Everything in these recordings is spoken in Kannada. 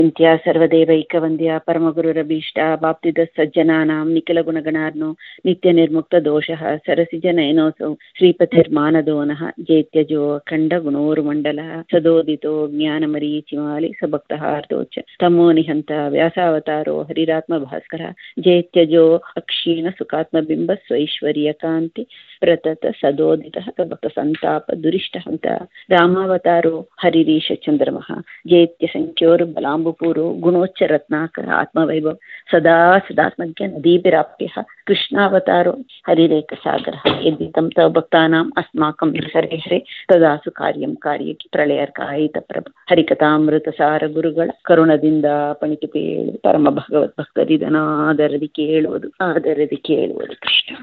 ಚಿಂತ್ಯ ಸರ್ವದೇವೈಕವಂದ್ಯ ಪರಮಗುರುರಭೀಷ್ಟ ಬಾಪ್ತಿದ ಸಜ್ಜನಾನಾಂ ನಿಖಿಲಗುಣಗಣಾರ್ನೋ ನಿತ್ಯ ನಿರ್ಮುಕ್ತ ದೋಷಃ ಸರಸಿಜನಯನೋಸೌ ಶ್ರೀಪತಿರ್ಮಾನದೋನಃ ಜೇತ್ಯಜೋ ಅಖಂಡ ಗುಣೋರ್ಮಂಡಲಃ ಸದೋದಿತೋ ಜ್ಞಾನಮರೀಚಿಮಾಲಿ ಸಭಕ್ತಹಾರ್ದೋಚ್ಚ ತಮೋ ನಿಹಂತ ವ್ಯಾಸಾವತಾರೋ ಹರಿರಾತ್ಮ ಭಾಸ್ಕರ ಜೇತ್ಯಜೋ ಅಕ್ಷೀಣ ಸುಖಾತ್ಮಬಿಂಬ ಸ್ವೈಶ್ವರ್ಯ ಕಾಂತಿ ಪ್ರತತ ಸದೋದಿತ ಭಕ್ತ ಸಂತಾಪ ದುರಿಷ್ಟ ಹಂತ ರಾಮಾವತಾರೋ ಹರಿರೀಶ ಚಂದ್ರಮಃ ಜೇತ್ಯ ಸಂಖ್ಯೋರು ಬಲಾಂಬುಪೂರೋ ಗುಣೋಚ್ಚ ರತ್ನಾಕರ ಆತ್ಮವೈಭವ ಸದಾ ಸದಾತ್ಮಜ್ಞ ನದೀಭಿರಾಪ್ಯ ಕೃಷ್ಣಾವತಾರೋ ಹರಿರೇಕ ಸಾಗರ ಯದಿ ತಂ ತವ ಭಕ್ತಾನಾಂ ಅಸ್ಮಾಕಂ ಹರೆ ಹರೆ ತದಾಸು ಕಾರ್ಯಂ ಕಾರ್ಯಕ್ಕೆ ಪ್ರಳಯರ್ಕಾಯಿತ ಪ್ರಭ ಹರಿಕಥಾಮೃತ ಸಾರ ಗುರುಗಳ ಕರುಣದಿಂದ ಪಣಿಕೆ ಪೇಳು ಪರಮ ಭಗವತ್ ಭಕ್ತರಿದನಾದರದಿ ಕೇಳುವುದು ಆದರದಿ ಕೇಳುವುದು ಕೃಷ್ಣ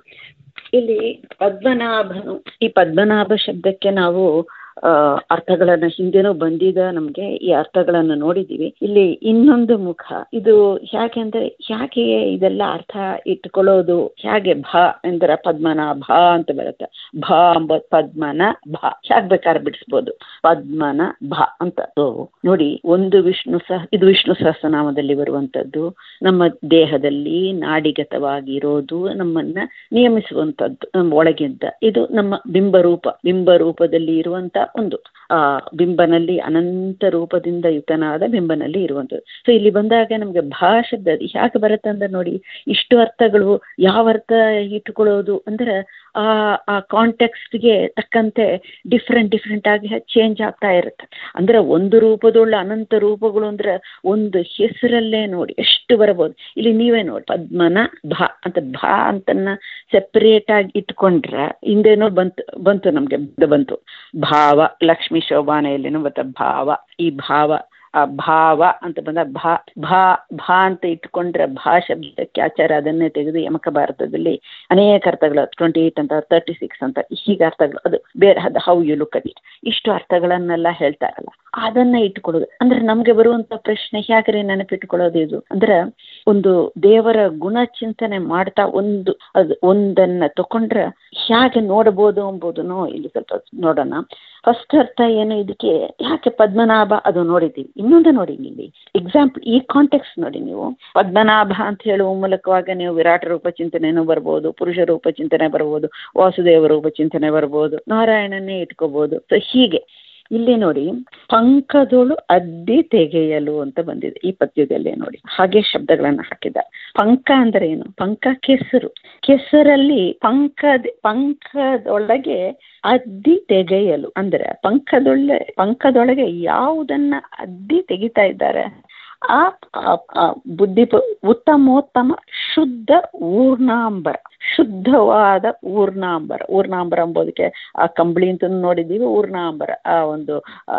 ಇಲ್ಲಿ ಪದ್ಮನಾಭನು ಈ ಪದ್ಮನಾಭ ಶಬ್ದಕ್ಕೆ ನಾವು ಅರ್ಥಗಳನ್ನು ಹಿಂದೆನೂ ಬಂದಿದ ನಮಗೆ ಈ ಅರ್ಥಗಳನ್ನು ನೋಡಿದ್ದೀವಿ ಇಲ್ಲಿ ಇನ್ನೊಂದು ಮುಖ ಇದು ಯಾಕೆ ಅಂದರೆ ಯಾಕೆ ಇದೆಲ್ಲ ಅರ್ಥ ಇಟ್ಕೊಳ್ಳೋದು ಹೇಗೆ ಭ ಎಂದರೆ ಪದ್ಮನ ಭ ಅಂತ ಬರುತ್ತೆ ಭ ಅಂಬ ಪದ್ಮನ ಭ ಹೇಗೆ ಬೇಕಾದ್ರೆ ಬಿಡಿಸ್ಬೋದು ಪದ್ಮನ ಭ ಅಂತ ನೋಡಿ ಒಂದು ವಿಷ್ಣು ಸಹ ಇದು ವಿಷ್ಣು ಸಹಸ್ರನಾಮದಲ್ಲಿ ಬರುವಂಥದ್ದು ನಮ್ಮ ದೇಹದಲ್ಲಿ ನಾಡಿಗತವಾಗಿರೋದು ನಮ್ಮನ್ನ ನಿಯಮಿಸುವಂಥದ್ದು ನಮ್ಮ ಒಳಗಿಂದ ಇದು ನಮ್ಮ ಬಿಂಬರೂಪ ಬಿಂಬರೂಪದಲ್ಲಿ ಇರುವಂತ ಒಂದು ಆ ಬಿಂಬನಲ್ಲಿ ಅನಂತ ರೂಪದಿಂದ ಯುತನಾದ ಬಿಂಬನಲ್ಲಿ ಇರುವಂಥದ್ದು ಸೊ ಇಲ್ಲಿ ಬಂದಾಗ ನಮಗೆ ಭಾ ಶಬ್ದ ಯಾಕೆ ಬರುತ್ತೆ ಅಂದ್ರೆ ನೋಡಿ ಇಷ್ಟು ಅರ್ಥಗಳು ಯಾವ ಅರ್ಥ ಇಟ್ಕೊಳ್ಳೋದು ಅಂದ್ರೆ ಆ ಆ ಕಾಂಟೆಕ್ಸ್ಟ್ಗೆ ತಕ್ಕಂತೆ ಡಿಫ್ರೆಂಟ್ ಡಿಫ್ರೆಂಟ್ ಆಗಿ ಚೇಂಜ್ ಆಗ್ತಾ ಇರುತ್ತೆ ಅಂದ್ರೆ ಒಂದು ರೂಪದೊಳ್ಳ ಅನಂತ ರೂಪಗಳು ಅಂದ್ರೆ ಒಂದು ಹೆಸರಲ್ಲೇ ನೋಡಿ ಎಷ್ಟು ಬರಬಹುದು ಇಲ್ಲಿ ನೀವೇ ನೋಡಿ ಪದ್ಮನ ಭಾ ಅಂತ ಭಾ ಅಂತನ್ನ ಸೆಪರೇಟ್ ಆಗಿ ಇಟ್ಕೊಂಡ್ರೆ ಹಿಂದೇನೋ ಬಂತು ಬಂತು ನಮ್ಗೆ ಬಂತು ಭಾವ ಲಕ್ಷ್ಮೀ ಶೋಭಾನೆಯಲ್ಲೇನೋ ಬತ್ತ ಭಾವ ಈ ಭಾವ ಆ ಭಾವ ಅಂತ ಬಂದ ಭಾ ಭಾ ಭಾ ಅಂತ ಇಟ್ಕೊಂಡ್ರೆ ಭಾ ಶಬ್ದಕ್ಕೆ ಆಚಾರ ಅದನ್ನೇ ತೆಗೆದು ಯಮಕ ಭಾರತದಲ್ಲಿ ಅನೇಕ ಅರ್ಥಗಳು ಟ್ವೆಂಟಿ ಏಟ್ ಅಂತ ತರ್ಟಿ ಸಿಕ್ಸ್ ಅಂತ ಹೀಗೆ ಅರ್ಥಗಳು ಅದು ಬೇರೆ ಅದು how you look at it ಇಷ್ಟು ಅರ್ಥಗಳನ್ನೆಲ್ಲ ಹೇಳ್ತಾರಲ್ಲ ಅದನ್ನ ಇಟ್ಕೊಳ್ಳೋದು ಅಂದ್ರೆ ನಮ್ಗೆ ಬರುವಂತ ಪ್ರಶ್ನೆ ಹೇಗ್ರೆ ನೆನಪಿಟ್ಕೊಳ್ಳೋದು ಇದು ಅಂದ್ರೆ ಒಂದು ದೇವರ ಗುಣ ಚಿಂತನೆ ಮಾಡ್ತಾ ಒಂದು ಅದು ಒಂದನ್ನ ತಕೊಂಡ್ರೆ ಹೇಗೆ ನೋಡಬಹುದು ಎಂಬುದನ್ನು ಇಲ್ಲಿ ಸ್ವಲ್ಪ ನೋಡೋಣ ಫಸ್ಟ್ ಅರ್ಥ ಏನು ಇದಕ್ಕೆ ಯಾಕೆ ಪದ್ಮನಾಭ ಅದು ನೋಡಿದ್ದೀವಿ ಇನ್ನೊಂದು ನೋಡಿ ಇಲ್ಲಿ ಎಕ್ಸಾಂಪಲ್ ಈ ಕಾಂಟೆಕ್ಸ್ಟ್ ನೋಡಿ ನೀವು ಪದ್ಮನಾಭ ಅಂತ ಹೇಳುವ ಮೂಲಕವಾಗ ನೀವು ವಿರಾಟ ರೂಪ ಚಿಂತನೆನೂ ಬರ್ಬೋದು ಪುರುಷ ರೂಪ ಚಿಂತನೆ ಬರ್ಬೋದು ವಾಸುದೇವ ರೂಪ ಚಿಂತನೆ ಬರ್ಬೋದು ನಾರಾಯಣನ್ನೇ ಇಟ್ಕೋಬಹುದು ಸೊ ಹೀಗೆ ಇಲ್ಲಿ ನೋಡಿ ಪಂಕದೊಳು ಅದ್ದಿ ತೆಗೆಯಲು ಅಂತ ಬಂದಿದೆ ಈ ಪದ್ಯದಲ್ಲಿ ನೋಡಿ ಹಾಗೆ ಶಬ್ದಗಳನ್ನು ಹಾಕಿದ್ದಾರೆ ಪಂಕ ಅಂದ್ರೆ ಏನು ಪಂಕ ಕೆಸರು ಕೆಸರಲ್ಲಿ ಪಂಕದ ಪಂಕದೊಳಗೆ ಅದ್ದಿ ತೆಗೆಯಲು ಅಂದ್ರೆ ಪಂಕದೊಳ್ಳೆ ಪಂಕದೊಳಗೆ ಯಾವುದನ್ನ ಅದ್ದಿ ತೆಗಿತಾ ಇದ್ದಾರೆ ಆ ಬುದ್ಧಿ ಉತ್ತಮೋತ್ತಮ ಶುದ್ಧ ಊರ್ಣಾಂಬರ ಶುದ್ಧವಾದ ಊರ್ಣಾಂಬರ ಊರ್ಣಾಂಬರ ಎಂಬುದಕ್ಕೆ ಆ ಕಂಬಳಿ ಅಂತ ನೋಡಿದ್ದೀವಿ ಊರ್ಣಾಂಬರ ಆ ಒಂದು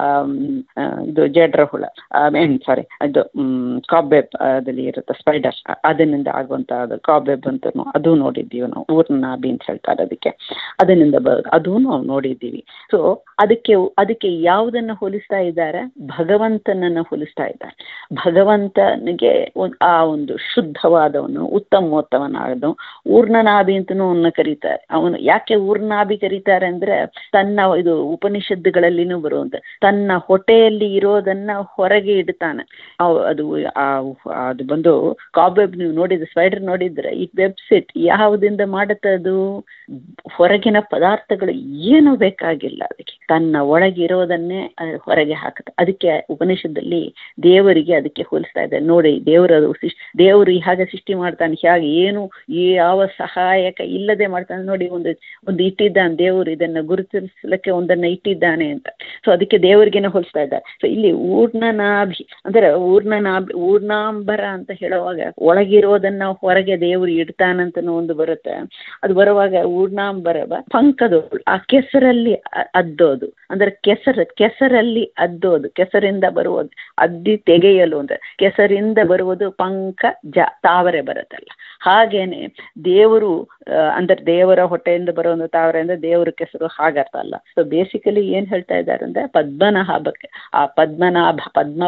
ಇದು ಜಡ್ರ ಹುಳ ಮೀನ್ ಸಾರಿ ಅದು ಕಾಬೆಬ್ ಅದಲ್ಲಿ ಇರುತ್ತೆ ಸ್ಪೈಡರ್ ಅದರಿಂದ ಆಗುವಂತ ಅದು ಕಾಬೆಬ್ ಅಂತ ಅದು ನೋಡಿದ್ದೀವಿ ನಾವು ಊರ್ನಾಬಿ ಅಂತ ಹೇಳ್ತಾರೆ ಅದಕ್ಕೆ ಅದರಿಂದ ಬ ಅದು ನಾವು ನೋಡಿದ್ದೀವಿ ಸೊ ಅದಕ್ಕೆ ಅದಕ್ಕೆ ಯಾವುದನ್ನ ಹೋಲಿಸ್ತಾ ಇದ್ದಾರೆ ಭಗವಂತನನ್ನ ಹೋಲಿಸ್ತಾ ಇದ್ದಾರೆ ಭಗವಂತನಿಗೆ ಆ ಒಂದು ಶುದ್ಧವಾದವನು ಉತ್ತಮೋತ್ತಮನಾದವನು ಊರ್ಣನಾಭಿ ಅಂತನೂ ಅವನ್ನ ಕರೀತಾರೆ ಅವನು ಯಾಕೆ ಊರ್ನಾಭಿ ಕರೀತಾರೆ ಅಂದ್ರೆ ತನ್ನ ಇದು ಉಪನಿಷತ್ತುಗಳಲ್ಲಿನೂ ಬರುವಂತ ತನ್ನ ಹೊಟ್ಟೆಯಲ್ಲಿ ಇರೋದನ್ನ ಹೊರಗೆ ಇಡ್ತಾನೆ ಅದು ಅದು ಬಂದು ಕಾಬೆಬ್ ನೀವು ನೋಡಿದ್ರೆ ಸ್ಪೈಡರ್ ನೋಡಿದ್ರೆ ಈ ವೆಬ್ಸೈಟ್ ಯಾವುದಿಂದ ಮಾಡುತ್ತೆ ಅದು ಹೊರಗಿನ ಪದಾರ್ಥಗಳು ಏನು ಬೇಕಾಗಿಲ್ಲ ಅದಕ್ಕೆ ತನ್ನ ಒಳಗಿರೋದನ್ನೇ ಹೊರಗೆ ಹಾಕುತ್ತೆ ಅದಕ್ಕೆ ಉಪನಿಷತ್ತಲ್ಲಿ ದೇವರಿಗೆ ಅದಕ್ಕೆ ಹೋಲಿಸ್ತಾ ಇದೆ ನೋಡಿ ದೇವರು ದೇವರು ಹಾಗೆ ಸೃಷ್ಟಿ ಮಾಡ್ತಾನೆ ಹೇಗೆ ಏನು ಯಾವ ಸಹಾಯಕ ಇಲ್ಲದೆ ಮಾಡ್ತಾನೆ ನೋಡಿ ಒಂದು ಒಂದು ಇಟ್ಟಿದ್ದಾನೆ ದೇವರು ಇದನ್ನ ಗುರುತಿಸಲಿಕ್ಕೆ ಒಂದನ್ನ ಇಟ್ಟಿದ್ದಾನೆ ಅಂತ ಸೊ ಅದಕ್ಕೆ ದೇವರಿಗೇನೆ ಹೋಲಿಸ್ತಾ ಇದ್ದಾರೆ ಸೊ ಇಲ್ಲಿ ಊರ್ಣನಾಭಿ ಅಂದ್ರೆ ಊರ್ಣನಾಭಿ ಊರ್ಣಾಂಬರ ಅಂತ ಹೇಳುವಾಗ ಒಳಗಿರೋದನ್ನ ಹೊರಗೆ ದೇವರು ಇಡ್ತಾನಂತನೂ ಒಂದು ಬರುತ್ತೆ ಅದು ಬರುವಾಗ ಊರ್ಣಾಂಬರ ಪಂಕದೋಳು ಆ ಕೆಸರಲ್ಲಿ ಅದ್ದೋದು ಅಂದ್ರೆ ಕೆಸರ ಕೆಸರಲ್ಲಿ ಅದ್ದೋದು ಕೆಸರಿಂದ ಬರುವುದು ಅದ್ದಿ ತೆಗೆಯಲು ಅಂತ ಕೆಸರಿಂದ ಬರುವುದು ಪಂಕ ಜ ತಾವರೆ ಬರುತ್ತಲ್ಲ ಹಾಗೇನೆ ದೇವರು ಅಂದ್ರೆ ದೇವರ ಹೊಟ್ಟೆಯಿಂದ ಬರೋ ಒಂದು ತಾವರೆ ಅಂದ್ರೆ ದೇವರ ಕೆಸರು ಹಾಗರ್ಥ ಅಲ್ಲ ಸೊ ಬೇಸಿಕಲಿ ಏನ್ ಹೇಳ್ತಾ ಇದ್ದಾರೆ ಅಂದ್ರೆ ಪದ್ಮನಾಭಕ್ಕೆ ಆ ಪದ್ಮನಾಭ ಪದ್ಮವನ್ನ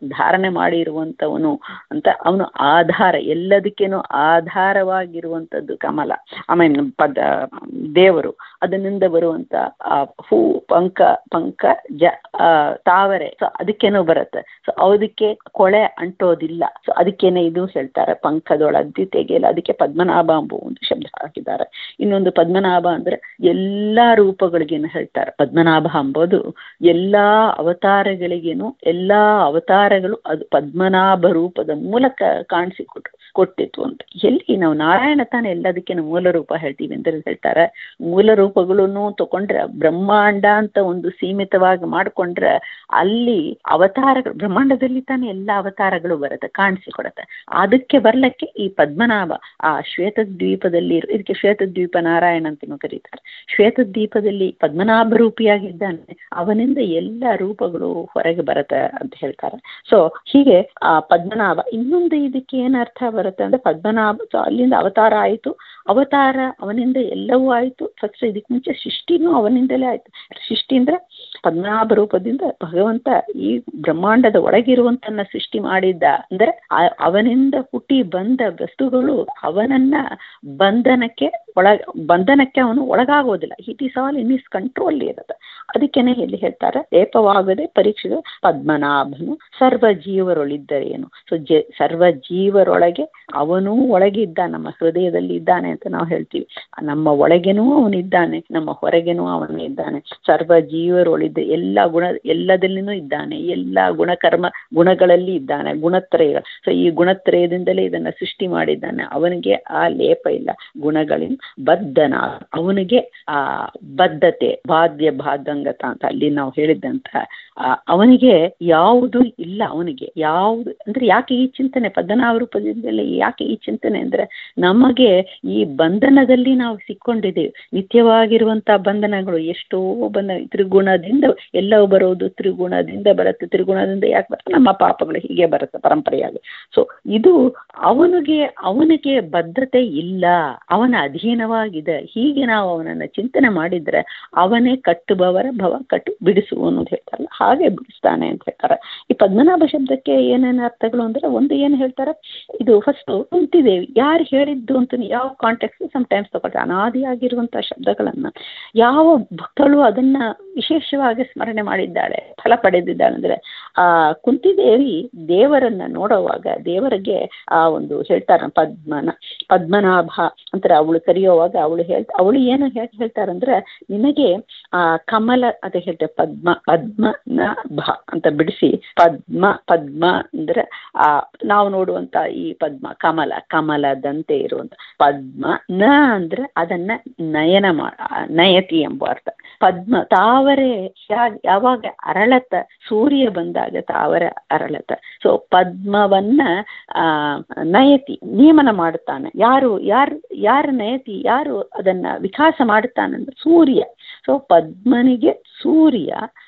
ಧಾರಣೆ ಮಾಡಿರುವಂಥವನು ಅಂತ ಅವನು ಆಧಾರ ಎಲ್ಲದಕ್ಕೇನು ಆಧಾರವಾಗಿರುವಂಥದ್ದು ಕಮಲ ಐ ಮೀನ್ ಪದ ದೇವರು ಅದರಿಂದ ಬರುವಂತ ಆ ಹೂ ಪಂಕ ಪಂಕ ಜ ಆ, ತಾವರೆ ಸೊ ಅದಕ್ಕೇನೋ ಬರುತ್ತೆ ಸೊ ಅದಕ್ಕೆ ಕೊಳೆ ಅಂಟೋದಿಲ್ಲ ಸೊ ಅದಕ್ಕೇನೆ ಇದು ಹೇಳ್ತಾರೆ ಪಂಕದೊಳದ್ದಿ ತೆಗೆಯಲ್ಲ ಅದಕ್ಕೆ ಪದ್ಮನಾಭ ಎಂಬ ಒಂದು ಶಬ್ದ ಹಾಕಿದ್ದಾರೆ ಇನ್ನೊಂದು ಪದ್ಮನಾಭ ಅಂದ್ರೆ ಎಲ್ಲಾ ರೂಪಗಳಿಗೇನು ಹೇಳ್ತಾರೆ ಪದ್ಮನಾಭ ಎಂಬುದು ಎಲ್ಲಾ ಅವತಾರಗಳಿಗೇನು ಎಲ್ಲಾ ಅವತಾರಗಳು ಅದು ಪದ್ಮನಾಭ ರೂಪದ ಮೂಲಕ ಕಾಣಿಸಿಕೊಟ್ಟು ಕೊಟ್ಟಿತ್ತು ಅಂತ ಎಲ್ಲಿ ನಾವು ನಾರಾಯಣ ತಾನೇ ಎಲ್ಲದಕ್ಕೇನು ಮೂಲ ರೂಪ ಹೇಳ್ತೀವಿ ಅಂತ ಹೇಳ್ತಾರೆ ಮೂಲ ರೂಪಗಳನ್ನು ತಗೊಂಡ್ರೆ ಬ್ರಹ್ಮಾಂಡ ಅಂತ ಒಂದು ಸೀಮಿತವಾಗಿ ಮಾಡ್ಕೊಂಡ್ರೆ ಅಲ್ಲಿ ಅವತಾರಗಳು ಬ್ರಹ್ಮಾಂಡದಲ್ಲಿ ತಾನೇ ಎಲ್ಲ ಅವತಾರಗಳು ಬರುತ್ತೆ ಕಾಣಿಸಿಕೊಡುತ್ತೆ ಅದಕ್ಕೆ ಬರ್ಲಿಕ್ಕೆ ಈ ಪದ್ಮನಾಭ ಆ ಶ್ವೇತದ್ವೀಪದಲ್ಲಿ ಇರೋ- ಇದಕ್ಕೆ ಶ್ವೇತದ್ವೀಪ ನಾರಾಯಣ ಅಂತಲೂ ಕರೀತಾರೆ ಶ್ವೇತದ್ವೀಪದಲ್ಲಿ ಪದ್ಮನಾಭ ರೂಪಿಯಾಗಿದ್ದಾನೆ ಅವನಿಂದ ಎಲ್ಲ ರೂಪಗಳು ಹೊರಗೆ ಬರುತ್ತೆ ಅಂತ ಹೇಳ್ತಾರೆ ಸೊ ಹೀಗೆ ಆ ಪದ್ಮನಾಭ ಇನ್ನೊಂದು ಇದಕ್ಕೆ ಏನ್ ಅರ್ಥ ಬರುತ್ತೆ ಅಂದ್ರೆ ಪದ್ಮನಾಭ ಸೊ ಅಲ್ಲಿಂದ ಅವತಾರ ಆಯಿತು ಅವತಾರ ಅವನಿಂದ ಎಲ್ಲವೂ ಆಯಿತು ಫಸ್ಟ್ ಇದಕ್ಕೆ ಮುಂಚೆ ಸೃಷ್ಟಿನೂ ಅವನಿಂದಲೇ ಆಯ್ತು ಸೃಷ್ಟಿ ಅಂದ್ರೆ ಪದ್ಮನಾಭ ರೂಪದಿಂದ ಭಗವಂತ ಈ ಬ್ರಹ್ಮಾಂಡದ ಒಳಗಿರುವಂತನ್ನ ಸೃಷ್ಟಿ ಮಾಡಿದ್ದ ಅಂದ್ರೆ ಆ- ಅವನಿಂದ ಹುಟ್ಟಿ ಬಂದ ವಸ್ತುಗಳು ಅವನನ್ನ ಬಂಧನಕ್ಕೆ ಒಳ ಬಂಧನಕ್ಕೆ ಅವನು ಒಳಗಾಗೋದಿಲ್ಲ it is all in his control ಇರುತ್ತೆ ಅದಕ್ಕೇನೆ ಇಲ್ಲಿ ಹೇಳ್ತಾರೆ ಲೇಪವಾಗದೆ ಪರೀಕ್ಷೆ ಪದ್ಮನಾಭನು ಸರ್ವ ಜೀವರೊಳಿದ್ದರೇನು ಸೊ ಜ ಸರ್ವ ಜೀವರೊಳಗೆ ಅವನೂ ಒಳಗಿದ್ದ ನಮ್ಮ ಹೃದಯದಲ್ಲಿ ಇದ್ದಾನೆ ಅಂತ ನಾವು ಹೇಳ್ತೀವಿ ನಮ್ಮ ಒಳಗೆನೂ ಅವನಿದ್ದಾನೆ ನಮ್ಮ ಹೊರಗೆನೂ ಅವನು ಇದ್ದಾನೆ ಸರ್ವ ಜೀವರೊಳಿದ್ದ ಎಲ್ಲ ಗುಣ ಎಲ್ಲದಲ್ಲಿನೂ ಇದ್ದಾನೆ ಎಲ್ಲ ಗುಣಕರ್ಮ ಗುಣಗಳಲ್ಲಿ ಇದ್ದಾನೆ ಗುಣತ್ರಯಗಳು ಸೊ ಈ ಗುಣತ್ರಯದಿಂದಲೇ ಇದನ್ನ ಸೃಷ್ಟಿ ಮಾಡಿದ್ದಾನೆ ಅವನಿಗೆ ಆ ಲೇಪ ಇಲ್ಲ ಗುಣಗಳಿಂದ ಬದ್ಧನ ಅವನಿಗೆ ಆ ಬದ್ಧತೆ ಬಾಧ್ಯ ಬಾಧಂಗತ ಅಂತ ಅಲ್ಲಿ ನಾವು ಹೇಳಿದ್ದಂತ ಆ, ಅವನಿಗೆ ಯಾವುದು ಇಲ್ಲ ಅವನಿಗೆ ಯಾವುದು ಅಂದ್ರೆ ಯಾಕೆ ಈ ಚಿಂತನೆ ಪದ್ಮನಾಭ ರೂಪದಿಂದಲೇ ಯಾಕೆ ಈ ಚಿಂತನೆ ಅಂದ್ರೆ ನಮಗೆ ಈ ಬಂಧನದಲ್ಲಿ ನಾವು ಸಿಕ್ಕೊಂಡಿದ್ದೇವೆ ನಿತ್ಯವಾಗಿರುವಂತ ಬಂಧನಗಳು ಎಷ್ಟೋ ಬಂಧನ ತ್ರಿಗುಣದಿಂದ ಎಲ್ಲವೂ ಬರೋದು ತ್ರಿಗುಣದಿಂದ ಬರುತ್ತೆ ತ್ರಿಗುಣದಿಂದ ಯಾಕೆ ಬರುತ್ತೆ ನಮ್ಮ ಪಾಪಗಳು ಹೀಗೆ ಬರುತ್ತೆ ಪರಂಪರೆಯಾಗಿ ಸೊ ಇದು ಅವನಿಗೆ ಅವನಿಗೆ ಬದ್ಧತೆ ಇಲ್ಲ ಅವನ ಅಧೀನವಾಗಿದೆ ಹೀಗೆ ನಾವು ಅವನನ್ನ ಚಿಂತನೆ ಮಾಡಿದ್ರೆ ಅವನೇ ಕಟ್ಟುಬವರ ಭವ ಕಟ್ಟು ಬಿಡಿಸುವನು ಅಂತ ಹೇಳ್ತಾರಲ್ಲ ಹಾಗೆ ಬಿಡಿಸ್ತಾನೆ ಅಂತ ಹೇಳ್ತಾರೆ ಈ ಪದ್ಮನಾಭ ಶಬ್ದಕ್ಕೆ ಏನೇನು ಅರ್ಥಗಳು ಅಂದ್ರೆ ಒಂದು ಏನು ಹೇಳ್ತಾರೆ ಇದು ಫಸ್ಟ್ ಕುಂತಿದೇವಿ ಯಾರು ಹೇಳಿದ್ದು ಅಂತ ಯಾವ ಕಾಂಟೆಕ್ಸ್ಟ್ ಸಮ್ಟೈಮ್ಸ್ ತಗೊಳ್ತಾರೆ ಅನಾದಿಯಾಗಿರುವಂತಹ ಶಬ್ದಗಳನ್ನ ಯಾವ ಭಕ್ತಳು ಅದನ್ನ ವಿಶೇಷವಾಗಿ ಸ್ಮರಣೆ ಮಾಡಿದ್ದಾಳೆ ಫಲ ಪಡೆದಿದ್ದಾಳೆ ಅಂದ್ರೆ ಆ ಕುಂತಿದೇವಿ ದೇವರನ್ನ ನೋಡುವಾಗ ದೇವರಿಗೆ ಆ ಒಂದು ಹೇಳ್ತಾರ ಪದ್ಮನ ಪದ್ಮನಾಭ ಅಂತಾರೆ ಅವಳು ಕರೆಯುವಾಗ ಅವಳು ಹೇಳ್ ಅವಳು ಏನು ಹೇಳ್ ಹೇಳ್ತಾರಂದ್ರೆ ನಿನಗೆ ಆ ಕಮಲ ಅದೇ ಹೇಳ್ತೆ ಪದ್ಮ ಪದ್ಮನಾಭ ಅಂತ ಬಿಡಿಸಿ ಪದ್ಮ ಪದ್ಮ ಅಂದ್ರೆ ಆ ನಾವು ನೋಡುವಂತ ಈ ಪದ್ಮ ಕಮಲ ಕಮಲದಂತೆ ಇರುವಂತ ಪದ್ಮ ನ ಅಂದ್ರೆ ಅದನ್ನ ನಯನ ಮಾ ನಯತಿ ಎಂಬ ಅರ್ಥ ಪದ್ಮ ತಾವರೆ ಯಾಗ್- ಯಾವಾಗ ಅರಳತ ಸೂರ್ಯ ಬಂದಾಗ ತಾವರೆ ಅರಳತ ಸೊ ಪದ್ಮವನ್ನ ಆ ನಯತಿ ನಿಯಮನ ಮಾಡುತ್ತಾನೆ ಯಾರು ಯಾರು ಯಾರು ನಯತಿ ಯಾರು ಅದನ್ನ ವಿಕಾಸ ಮಾಡುತ್ತಾನಂದ್ರೆ ಸೂರ್ಯ ಸೊ ಪದ್ಮನಿಗೆ ಸೂರ್ಯ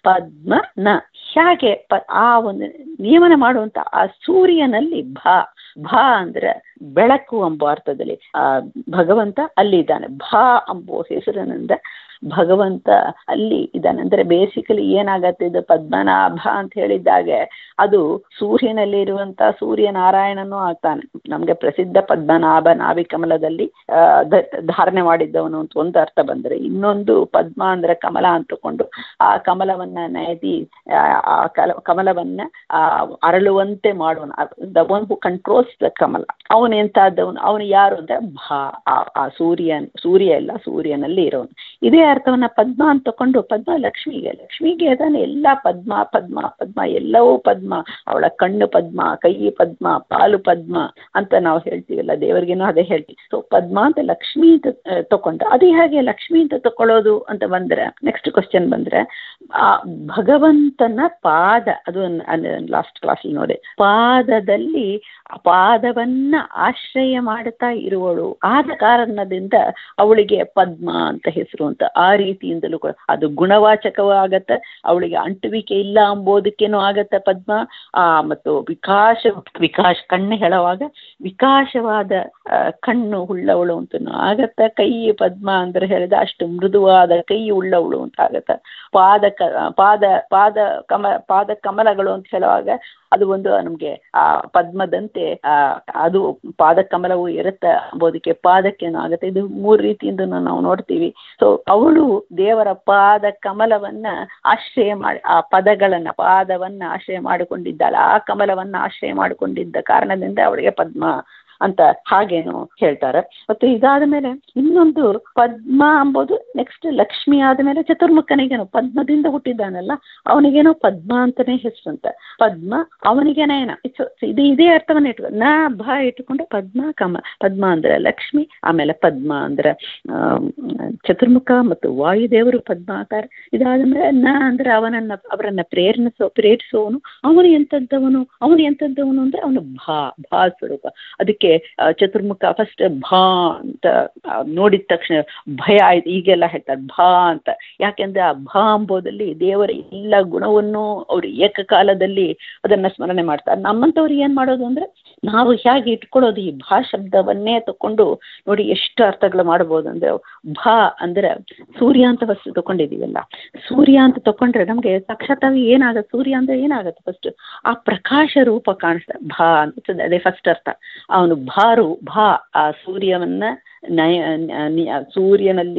ಪದ್ಮನ ಹೇಗೆ ಪ ಆ ಒಂದು ನಿಯಮನ ಮಾಡುವಂತ ಆ ಸೂರ್ಯನಲ್ಲಿ ಭಾ ಭಾ ಅಂದ್ರೆ ಬೆಳಕು ಎಂಬ ಅರ್ಥದಲ್ಲಿ ಆ ಭಗವಂತ ಅಲ್ಲಿ ಇದ್ದಾನೆ ಭಾ ಎಂಬ ಹೆಸರಿನಿಂದ ಭಗವಂತ ಅಲ್ಲಿ ಇದ್ದಾನೆ ಅಂದ್ರೆ ಬೇಸಿಕಲಿ ಏನಾಗತ್ತೆ ಇದು ಪದ್ಮನಾಭ ಅಂತ ಹೇಳಿದ್ದಾಗೆ ಅದು ಸೂರ್ಯನಲ್ಲಿ ಇರುವಂತ ಸೂರ್ಯ ನಾರಾಯಣನೂ ಆಗ್ತಾನೆ ನಮ್ಗೆ ಪ್ರಸಿದ್ಧ ಪದ್ಮನಾಭ ನಾಭಿಕಮಲದಲ್ಲಿ ಆ, ಧ- ಧಾರಣೆ ಮಾಡಿದ್ದವನು ಅಂತ ಒಂದು ಅರ್ಥ ಬಂದ್ರೆ ಇನ್ನೊಂದು ಪದ್ಮ ಅಂದ್ರೆ ಕಮಲ ಅಂತಕೊಂಡು ಆ ಕಮಲವನ್ನ ನಯದಿ ಆ, ಆ ಕಲ ಕಮಲವನ್ನ ಆ, ಅರಳುವಂತೆ ಮಾಡುವನು the one who controls the ಕಮಲ ಅವನು ಎಂತಾದವನು ಅವನು ಯಾರು ಅಂದ್ರೆ ಭಾ ಆ- ಆ ಸೂರ್ಯನ್ ಸೂರ್ಯ ಎಲ್ಲ ಸೂರ್ಯನಲ್ಲಿ ಇರೋನು ಇದೇ ಅರ್ಥವನ್ನ ಪದ್ಮ ಅಂತ ತಕೊಂಡು ಪದ್ಮ ಲಕ್ಷ್ಮಿಗೆ ಲಕ್ಷ್ಮಿಗೆ ಅದಾನೆ ಎಲ್ಲ ಪದ್ಮ ಪದ್ಮ ಪದ್ಮ ಎಲ್ಲವೂ ಪದ್ಮ ಅವಳ ಕಣ್ಣು ಪದ್ಮ ಕೈ ಪದ್ಮ ಪಾಲು ಪದ್ಮ ಅಂತ ನಾವು ಹೇಳ್ತೀವಲ್ಲ ದೇವರಿಗೇನೋ ಅದೇ ಹೇಳ್ತೀವಿ ಸೊ ಪದ್ಮ ಅಂತ ಲಕ್ಷ್ಮಿ ಅಂತ ಆ, ತಕೊಂಡ್ರೆ ಅದು ಹೇಗೆ ಲಕ್ಷ್ಮಿ ಅಂತ ತಕೊಳ್ಳೋದು ಅಂತ ಬಂದ್ರೆ ನೆಕ್ಸ್ಟ್ ಕ್ವಶನ್ ಬಂದ್ರೆ ಆ ಭಗವಂತನ ಪಾದ ಅದು ಲಾಸ್ಟ್ ಕ್ಲಾಸ್ ನೋಡಿ ಪಾದದಲ್ಲಿ ಆ ಪಾದವನ್ನ ಆಶ್ರಯ ಮಾಡುತ್ತಾ ಇರುವಳು ಆದ ಕಾರಣದಿಂದ ಅವಳಿಗೆ ಪದ್ಮ ಅಂತ ಹೆಸರು ಅಂತ ಆ ರೀತಿಯಿಂದಲೂ ಕೂಡ ಅದು ಗುಣವಾಚಕವೂ ಆಗತ್ತೆ ಅವಳಿಗೆ ಅಂಟುವಿಕೆ ಇಲ್ಲ ಅಂಬೋದಕ್ಕೇನೂ ಆಗತ್ತೆ ಪದ್ಮ ಆ ಮತ್ತು ವಿಕಾಸ ವಿಕಾಸ ಕಣ್ಣು ಹೇಳುವಾಗ ವಿಕಾಸವಾದ ಆ, ಕಣ್ಣು ಉಳ್ಳವಳು ಅಂತನೂ ಆಗತ್ತೆ ಕೈ ಪದ್ಮ ಅಂದ್ರೆ ಹೇಳಿದ ಅಷ್ಟು ಮೃದುವಾದ ಕೈ ಉಳ್ಳವಳು ಅಂತ ಆಗತ್ತೆ ಪಾದ ಕ ಪಾದ ಪಾದ ಕಮ ಪಾದ ಕಮಲಗಳು ಅಂತ ಹೇಳುವಾಗ ಅದು ಒಂದು ನಮಗೆ ಆ ಪದ್ಮದಂತೆ ಆ ಅದು ಪಾದ ಕಮಲವು ಇರುತ್ತೆ ಅಂಬೋದಕ್ಕೆ ಪಾದಕ್ಕೇನು ಆಗುತ್ತೆ ಇದು ಮೂರು ರೀತಿಯಿಂದ ನಾವು ನೋಡ್ತೀವಿ ಸೊ ಅವಳು ದೇವರ ಪಾದ ಕಮಲವನ್ನ ಆಶ್ರಯ ಮಾಡಿ ಆ ಪದಗಳನ್ನ ಪಾದವನ್ನ ಆಶ್ರಯ ಮಾಡಿಕೊಂಡಿದ್ದಾಳೆ ಆ ಕಮಲವನ್ನ ಆಶ್ರಯ ಮಾಡಿಕೊಂಡಿದ್ದ ಕಾರಣದಿಂದ ಅವಳಿಗೆ ಪದ್ಮ ಅಂತ ಹಾಗೇನು ಹೇಳ್ತಾರೆ ಮತ್ತೆ ಇದಾದ ಮೇಲೆ ಇನ್ನೊಂದು ಪದ್ಮ ಅಂಬೋದು ನೆಕ್ಸ್ಟ್ ಲಕ್ಷ್ಮಿ ಆದಮೇಲೆ ಚತುರ್ಮುಖನಿಗೇನು ಪದ್ಮದಿಂದ ಹುಟ್ಟಿದ್ದಾನಲ್ಲ ಅವನಿಗೇನೋ ಪದ್ಮ ಅಂತಾನೆ ಹೆಸರಂತೆ ಪದ್ಮ ಅವನಿಗೇನೇನ ಇದು ಇದೇ ಅರ್ಥವನ್ನ ಇಟ್ಕೊ ನ ಭ ಇಟ್ಟುಕೊಂಡು ಪದ್ಮ ಕಮ ಪದ್ಮ ಅಂದ್ರೆ ಲಕ್ಷ್ಮಿ ಆಮೇಲೆ ಪದ್ಮ ಅಂದ್ರೆ ಆಮ್, ಚತುರ್ಮುಖ ಮತ್ತು ವಾಯುದೇವರು ಪದ್ಮಾಕಾರ ಇದಾದ ಮೇಲೆ ನ ಅಂದ್ರೆ ಅವನನ್ನ ಅವರನ್ನ ಪ್ರೇರಣಸೋ ಪ್ರೇರಿಸುವವನು ಅವನು ಎಂಥದ್ದವನು ಅವನು ಎಂಥದ್ದವನು ಅಂದ್ರೆ ಅವನು ಭಾ ಭಾ ಸ್ವರೂಪ ಅದಕ್ಕೆ ಆ, ಚತುರ್ಮುಖ ಫಸ್ಟ್ ಭಾ ಅಂತ ಆ, ನೋಡಿದ ತಕ್ಷಣ ಭಯ ಆಯ್ತು ಈಗೆಲ್ಲ ಹೇಳ್ತಾರೆ ಭಾ ಅಂತ ಯಾಕೆಂದ್ರೆ ಆ ಭಾ ಅಂಬೋದಲ್ಲಿ ದೇವರ ಎಲ್ಲ ಗುಣವನ್ನು ಅವರು ಏಕಕಾಲದಲ್ಲಿ ಅದನ್ನ ಸ್ಮರಣೆ ಮಾಡ್ತಾರೆ ನಮ್ಮಂಥವ್ರು ಏನ್ ಮಾಡೋದು ಅಂದ್ರೆ ನಾವು ಹೇಗೆ ಇಟ್ಕೊಳ್ಳೋದು ಈ ಭಾ ಶಬ್ದವನ್ನೇ ತಕೊಂಡು ನೋಡಿ ಎಷ್ಟು ಅರ್ಥಗಳು ಮಾಡ್ಬೋದು ಅಂದ್ರೆ ಭಾ ಅಂದ್ರೆ ಸೂರ್ಯ ಅಂತ ಫಸ್ಟ್ ತಗೊಂಡಿದೀವಲ್ಲ ಸೂರ್ಯ ಅಂತ ತಕೊಂಡ್ರೆ ನಮ್ಗೆ ಸಾಕ್ಷಾತ್ತಾಗಿ ಏನಾಗತ್ತೆ ಸೂರ್ಯ ಅಂದ್ರೆ ಏನಾಗತ್ತೆ ಫಸ್ಟ್ ಆ ಪ್ರಕಾಶ ರೂಪ ಕಾಣಿಸ್ತದೆ ಭಾ ಅಂತ ಅದೇ ಫಸ್ಟ್ ಅರ್ಥ ಅವನು ಭಾರು ಭಾ ಆ ಸೂರ್ಯವನ್ನ ನಯ ನಿ- ಸೂರ್ಯನಲ್ಲಿ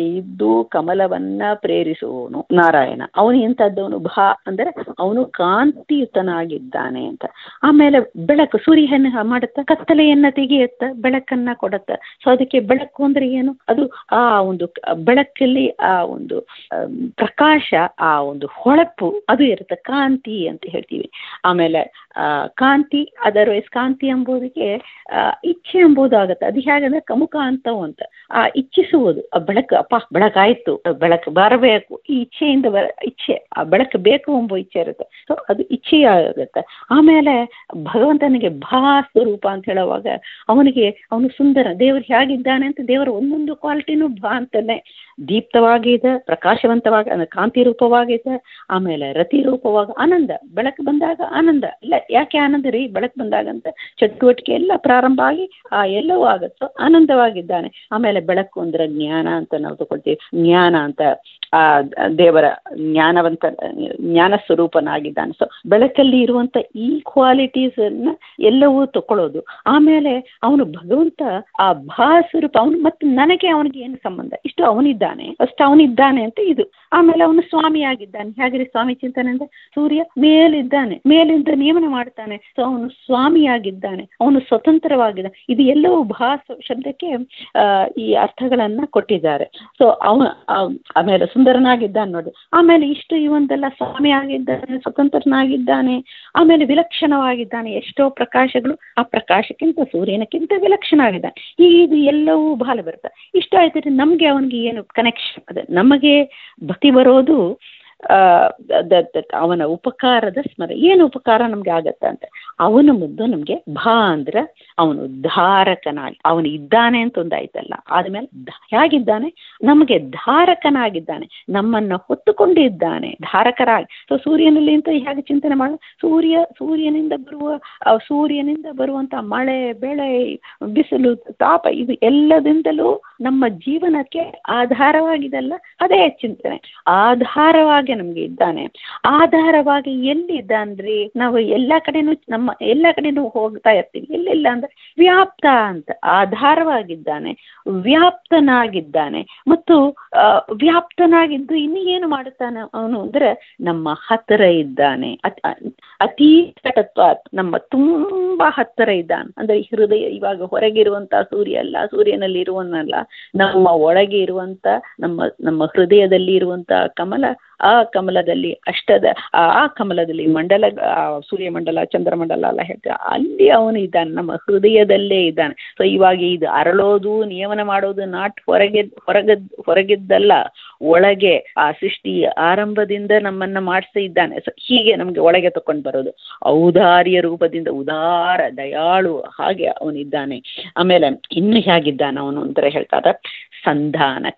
ಇದ್ದು ಕಮಲವನ್ನ ಪ್ರೇರಿಸುವವನು ನಾರಾಯಣ ಅವನು ಎಂಥದ್ದವನು ಭಾ ಅಂದ್ರೆ ಅವನು ಕಾಂತಿಯುತನಾಗಿದ್ದಾನೆ ಅಂತ ಆಮೇಲೆ ಬೆಳಕು ಸೂರ್ಯ ಹೆಣ್ಣು ಮಾಡುತ್ತ ಕತ್ತಲೆಯನ್ನ ತೆಗೆಯುತ್ತ ಬೆಳಕನ್ನ ಕೊಡುತ್ತ ಸೊ ಅದಕ್ಕೆ ಬೆಳಕು ಅಂದ್ರೆ ಏನು ಅದು ಆ ಒಂದು ಕ- ಬೆಳಕಲ್ಲಿ ಆ ಒಂದು ಆಮ್, ಪ್ರಕಾಶ ಆ ಒಂದು ಹೊಳಪು ಅದು ಇರುತ್ತೆ ಕಾಂತಿ ಅಂತ ಹೇಳ್ತೀವಿ ಆಮೇಲೆ ಆ, ಕಾಂತಿ ಅದರ್ವೈಸ್ ಕಾಂತಿ ಎಂಬುದಕ್ಕೆ ಆ, ಇಚ್ಛೆ ಎಂಬುದು ಆಗುತ್ತೆ ಅದು ಹೇಗಂದ್ರೆ ಕಮುಕ ಅಂತವು ಅಂತ ಆ ಇಚ್ಛಿಸುವುದು ಆ ಬೆಳಕು ಅಪ್ಪ ಬೆಳಕಾಯ್ತು ಬೆಳಕು ಬರಬೇಕು ಈ ಇಚ್ಛೆಯಿಂದ ಬರ ಇಚ್ಛೆ ಆ ಬೆಳಕು ಬೇಕು ಎಂಬ ಇಚ್ಛೆ ಇರುತ್ತೆ ಸೊ ಅದು ಇಚ್ಛೆಯಾಗುತ್ತೆ ಆಮೇಲೆ ಭಗವಂತನಿಗೆ ಭಾ ಸ್ವರೂಪ ಅಂತ ಹೇಳುವಾಗ ಅವನಿಗೆ ಅವನು ಸುಂದರ ದೇವರು ಹೇಗಿದ್ದಾನೆ ಅಂತ ದೇವರ ಒಂದೊಂದು ಕ್ವಾಲಿಟಿನೂ ಭಾ ಅಂತಾನೆ ದೀಪ್ತವಾಗಿದೆ ಪ್ರಕಾಶವಂತವಾಗಿ ಅಂದ್ರೆ ಕಾಂತಿ ರೂಪವಾಗಿದೆ ಆಮೇಲೆ ರತಿ ರೂಪವಾಗ ಆನಂದ ಬೆಳಕು ಬಂದಾಗ ಆನಂದ ಇಲ್ಲ ಯಾಕೆ ಆನಂದ ರೀ ಬೆಳಕು ಬಂದಾಗ ಅಂತ ಚಟುವಟಿಕೆ ಎಲ್ಲ ಪ್ರಾರಂಭ ಆಗಿ ಆ ಎಲ್ಲವೂ ಆಗುತ್ತೋ ಆನಂದವಾಗಿದ್ದಾನೆ ಆಮೇಲೆ ಬೆಳಕು ಅಂದ್ರೆ ಜ್ಞಾನ ಅಂತ ನಾವು ತಗೊಳ್ತೀವಿ ಜ್ಞಾನ ಅಂತ ಆ ದೇವರ ಜ್ಞಾನವಂತ ಜ್ಞಾನ ಸ್ವರೂಪನಾಗಿದ್ದಾನೆ ಸೊ ಬೆಳಕಲ್ಲಿ ಇರುವಂತ ಈ ಕ್ವಾಲಿಟೀಸ್ ಅನ್ನ ಎಲ್ಲವೂ ತಕೊಳ್ಳೋದು ಆಮೇಲೆ ಅವನು ಭಗವಂತ ಆ ಭಾ ಸ್ವರೂಪ ಅವನು ಮತ್ತೆ ನನಗೆ ಅವನಿಗೆ ಏನು ಸಂಬಂಧ ಇಷ್ಟು ಅವನಿದ್ದಾನೆ ಫಸ್ಟ್ ಅವನಿದ್ದಾನೆ ಅಂತ ಇದು ಆಮೇಲೆ ಅವನು ಸ್ವಾಮಿಯಾಗಿದ್ದಾನೆ ಹೇಗ್ರಿ ಸ್ವಾಮಿ ಚಿಂತನೆ ಅಂದ್ರೆ ಸೂರ್ಯ ಮೇಲಿದ್ದಾನೆ ಮೇಲಿಂದ ನಿಯಮನ ಮಾಡ್ತಾನೆ ಸೊ ಅವನು ಸ್ವಾಮಿಯಾಗಿದ್ದಾನೆ ಅವನು ಸ್ವತಂತ್ರವಾಗಿದ್ದಾನೆ ಇದು ಎಲ್ಲವೂ ಭಾ ಸ- ಶಬ್ದಕ್ಕೆ ಆ, ಈ ಅರ್ಥಗಳನ್ನ ಕೊಟ್ಟಿದ್ದಾರೆ ಸೊ ಅವ ಆ- ಆಮೇಲೆ ಸುಂದರನಾಗಿದ್ದಾನೆ ನೋಡಿ ಆಮೇಲೆ ಇಷ್ಟು ಇವಂದೆಲ್ಲ ಸ್ವಾಮಿ ಆಗಿದ್ದಾನೆ ಸ್ವತಂತ್ರನಾಗಿದ್ದಾನೆ ಆಮೇಲೆ ವಿಲಕ್ಷಣವಾಗಿದ್ದಾನೆ ಎಷ್ಟೋ ಪ್ರಕಾಶಗಳು ಆ ಪ್ರಕಾಶಕ್ಕಿಂತ ಸೂರ್ಯನಕ್ಕಿಂತ ವಿಲಕ್ಷಣ ಆಗಿದ್ದಾನೆ ಈ ಇದು ಎಲ್ಲವೂ ಬಾಲ ಬರುತ್ತೆ ಇಷ್ಟ ಆಯ್ತು ನಮಗೆ ಅವನಿಗೆ ಏನು ಕನೆಕ್ಷನ್ ಅದೇ ನಮಗೆ ಭಕ್ತಿ ಬರೋದು ಆ, ದ- ದ- ಅವನ ಉಪಕಾರದ ಸ್ಮರ ಏನು ಉಪಕಾರ ನಮ್ಗೆ ಆಗತ್ತೆ ಅಂತ ಅವನ ಮುದ್ದು ನಮ್ಗೆ ಭಾ ಅಂದ್ರೆ ಅವನು ಧಾರಕನಾಗಿ ಅವನು ಇದ್ದಾನೆ ಅಂತ ಒಂದಾಯ್ತಲ್ಲ ಆದ್ಮೇಲೆ ಧ- ಹೇಗಿದ್ದಾನೆ ನಮಗೆ ಧಾರಕನಾಗಿದ್ದಾನೆ ನಮ್ಮನ್ನ ಹೊತ್ತುಕೊಂಡಿದ್ದಾನೆ ಧಾರಕರಾಗಿ ಸೊ ಸೂರ್ಯನಲ್ಲಿ ಅಂತ ಹೇಗೆ ಚಿಂತನೆ ಮಾಡ ಸೂರ್ಯ ಸೂರ್ಯನಿಂದ ಬರುವ ಆ ಸೂರ್ಯನಿಂದ ಬರುವಂತ ಮಳೆ ಬೆಳೆ ಬಿಸಿಲು ತಾಪ ಇದು ಎಲ್ಲದಿಂದಲೂ ನಮ್ಮ ಜೀವನಕ್ಕೆ ಆಧಾರವಾಗಿದೆಲ್ಲ ಅದೇ ಚಿಂತನೆ ಆಧಾರವಾಗಿ ನಮ್ಗೆ ಇದ್ದಾನೆ ಆಧಾರವಾಗಿ ಎಲ್ಲಿದ್ದಾನ್ರಿ ನಾವು ಎಲ್ಲ ಕಡೆನೂ ನಮ್ಮ ಎಲ್ಲ ಕಡೆನೂ ಹೋಗ್ತಾ ಇರ್ತೀವಿ ಎಲ್ಲಿಲ್ಲ ಅಂದ್ರೆ ವ್ಯಾಪ್ತ ಅಂತ ಆಧಾರವಾಗಿದ್ದಾನೆ ವ್ಯಾಪ್ತನಾಗಿದ್ದಾನೆ ಮತ್ತು ಆ, ವ್ಯಾಪ್ತನಾಗಿದ್ದು ಇನ್ನು ಏನು ಮಾಡುತ್ತಾನೆ ಅವನು ಅಂದ್ರೆ ನಮ್ಮ ಹತ್ತಿರ ಇದ್ದಾನೆ ಅತ್- ಅ- ಅತೀ ಕಟತ್ವ ನಮ್ಮ ತುಂಬಾ ಹತ್ತಿರ ಇದ್ದಾನೆ ಅಂದ್ರೆ ಹೃದಯ ಇವಾಗ ಹೊರಗಿರುವಂತ ಸೂರ್ಯ ಅಲ್ಲ ಸೂರ್ಯನಲ್ಲಿ ಇರುವನಲ್ಲ ನಮ್ಮ ಒಳಗೆ ಇರುವಂತ ನಮ್ಮ ನಮ್ಮ ಹೃದಯದಲ್ಲಿ ಇರುವಂತ ಕಮಲ ಆ ಕಮಲದಲ್ಲಿ ಅಷ್ಟದ ಆ ಆ ಕಮಲದಲ್ಲಿ ಮಂಡಲ ಆ ಸೂರ್ಯಮಂಡಲ ಚಂದ್ರಮಂಡಲ ಎಲ್ಲ ಹೇಳ್ತಾರೆ ಅಲ್ಲಿ ಅವನು ಇದ್ದಾನೆ ನಮ್ಮ ಹೃದಯದಲ್ಲೇ ಇದ್ದಾನೆ ಸೊ ಇವಾಗ ಇದು ಅರಳೋದು ನಿಯಮನ ಮಾಡೋದು ನಾಟ್ ಹೊರಗೆ ಹೊರಗದ್ ಹೊರಗಿದ್ದಲ್ಲ ಒಳಗೆ ಆ ಸೃಷ್ಟಿ ಆರಂಭದಿಂದ ನಮ್ಮನ್ನ ಮಾಡಿಸ್ತಾ ಇದ್ದಾನೆ ಸೊ ಹೀಗೆ ನಮ್ಗೆ ಒಳಗೆ ತಕೊಂಡು ಬರೋದು ಔದಾರ್ಯ ರೂಪದಿಂದ ಉದಾರ ದಯಾಳು ಹಾಗೆ ಅವನಿದ್ದಾನೆ ಆಮೇಲೆ ಇನ್ನು ಹೇಗಿದ್ದಾನೆ ಅವನು ಅಂತ ಹೇಳ್ತಾರೆ ಸಂಧಾನಕರ್ತ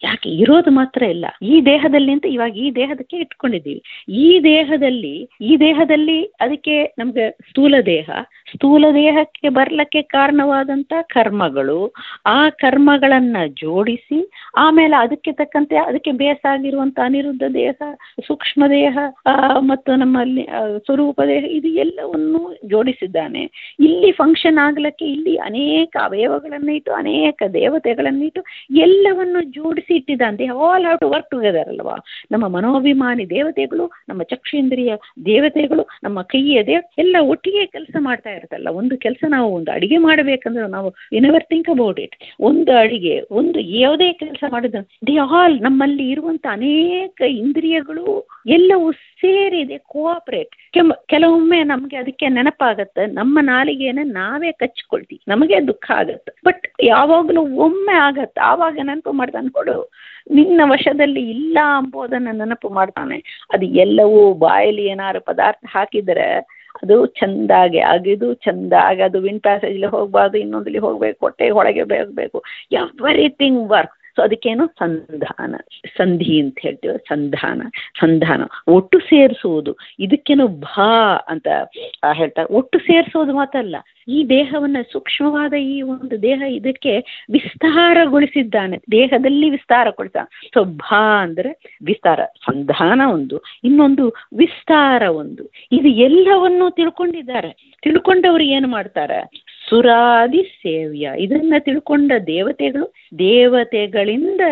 ಯಾಕೆ ಇರೋದು ಮಾತ್ರ ಇಲ್ಲ ಈ ದೇಹದಲ್ಲಿ ಅಂತ ಇವಾಗ ಈ ದೇಹದಕ್ಕೆ ಇಟ್ಕೊಂಡಿದ್ದೀವಿ ಈ ದೇಹದಲ್ಲಿ ಈ ದೇಹದಲ್ಲಿ ಅದಕ್ಕೆ ನಮ್ಗೆ ಸ್ಥೂಲ ದೇಹ ಸ್ಥೂಲ ದೇಹಕ್ಕೆ ಬರ್ಲಿಕ್ಕೆ ಕಾರಣವಾದಂತ ಕರ್ಮಗಳು ಆ ಕರ್ಮಗಳನ್ನ ಜೋಡಿಸಿ ಆಮೇಲೆ ಅದಕ್ಕೆ ತಕ್ಕಂತೆ ಅದಕ್ಕೆ ಬೇಸಾಗಿರುವಂತ ಅನಿರುದ್ಧ ದೇಹ ಸೂಕ್ಷ್ಮ ದೇಹ ಆ, ಮತ್ತು ನಮ್ಮಲ್ಲಿ ಆ, ಸ್ವರೂಪ ದೇಹ ಇದು ಎಲ್ಲವನ್ನು ಜೋಡಿಸಿದ್ದಾನೆ ಇಲ್ಲಿ ಫಂಕ್ಷನ್ ಆಗ್ಲಿಕ್ಕೆ ಇಲ್ಲಿ ಅನೇಕ ಅವಯವಗಳನ್ನ ಇಟ್ಟು ಅನೇಕ ದೇವತೆಗಳನ್ನ ಇಟ್ಟು ಎಲ್ಲವನ್ನು ಜೋಡಿಸಿ ಇಟ್ಟಿದ್ದಾನೆ they all have to work together ಅಲ್ವಾ ನಮ್ಮ ಮನೋಭಿಮಾನಿ ದೇವತೆಗಳು ನಮ್ಮ ಚಕ್ಷೇಂದ್ರಿಯ ದೇವತೆಗಳು ನಮ್ಮ ಕೈಯ ದೇವ ಎಲ್ಲ ಒಟ್ಟಿಗೆ ಕೆಲಸ ಮಾಡ್ತಾ ಇರ್ತಲ್ಲ ಒಂದು ಕೆಲಸ ನಾವು ಒಂದು ಅಡಿಗೆ ಮಾಡಬೇಕಂದ್ರೆ ನಾವು ನೆವರ್ ಥಿಂಕ್ ಅಬೌಟ್ ಇಟ್ ಒಂದು ಅಡಿಗೆ ಒಂದು ಯಾವುದೇ ಕೆಲಸ ಮಾಡಿದ ದೇ ಆಲ್ ನಮ್ಮಲ್ಲಿ ಇರುವಂತ ಅನೇಕ ಇಂದ್ರಿಯಗಳು ಎಲ್ಲವೂ ಸೇರಿದೆ ಕೋಆಪರೇಟ್ ಕೆಮ್ಮ ಕೆಲವೊಮ್ಮೆ ನಮ್ಗೆ ಅದಕ್ಕೆ ನೆನಪಾಗತ್ತೆ ನಮ್ಮ ನಾಲಿಗೆನ ನಾವೇ ಕಚ್ಕೊಳ್ತೀವಿ ನಮಗೆ ದುಃಖ ಆಗತ್ತೆ ಬಟ್ ಯಾವಾಗಲೂ ಒಮ್ಮೆ ಆಗತ್ತೆ ಆವಾಗ ನೆನಪು ಮಾಡ್ತಾನೆ ಕೊಡು ನಿನ್ನ ವಶದಲ್ಲಿ ಇಲ್ಲ ಅಂಬೋದನ್ನ ನೆನಪು ಮಾಡ್ತಾನೆ ಅದು ಎಲ್ಲವೂ ಬಾಯಲ್ಲಿ ಏನಾದ್ರು ಪದಾರ್ಥ ಹಾಕಿದರೆ ಅದು ಚಂದಾಗಿ ಅಗಿದು ಚಂದಾಗಿ ಅದು ವಿನ್ ಪ್ಯಾಸೇಜ್ಲಿ ಹೋಗಬಾರ್ದು ಇನ್ನೊಂದಲ್ಲಿ ಹೋಗ್ಬೇಕು ಹೊಟ್ಟೆ ಒಳಗೆ ಬೇಕಬೇಕು ಎವ್ರಿಥಿಂಗ್ ವರ್ಕ್ ಸೊ ಅದಕ್ಕೇನು ಸಂಧಾನ ಸಂಧಿ ಅಂತ ಹೇಳ್ತೀವಿ ಸಂಧಾನ ಸಂಧಾನ ಒಟ್ಟು ಸೇರಿಸುವುದು ಇದಕ್ಕೇನು ಭಾ ಅಂತ ಆ, ಹೇಳ್ತಾರೆ ಒಟ್ಟು ಸೇರಿಸೋದು ಮಾತಲ್ಲ ಈ ದೇಹವನ್ನ ಸೂಕ್ಷ್ಮವಾದ ಈ ಒಂದು ದೇಹ ಇದಕ್ಕೆ ವಿಸ್ತಾರಗೊಳಿಸಿದ್ದಾನೆ ದೇಹದಲ್ಲಿ ವಿಸ್ತಾರಗೊಳಿಸ ಸೊ ಭಾ ಅಂದ್ರೆ ವಿಸ್ತಾರ ಸಂಧಾನ ಒಂದು ಇನ್ನೊಂದು ವಿಸ್ತಾರ ಒಂದು ಇದು ಎಲ್ಲವನ್ನೂ ತಿಳ್ಕೊಂಡಿದ್ದಾರೆ ತಿಳ್ಕೊಂಡವರು ಏನು ಮಾಡ್ತಾರೆ ಸುರಾದಿ ಸೇವ್ಯ ಇದನ್ನ ತಿಳ್ಕೊಂಡ ದೇವತೆಗಳು ದೇವತೆಗಳಿಂದ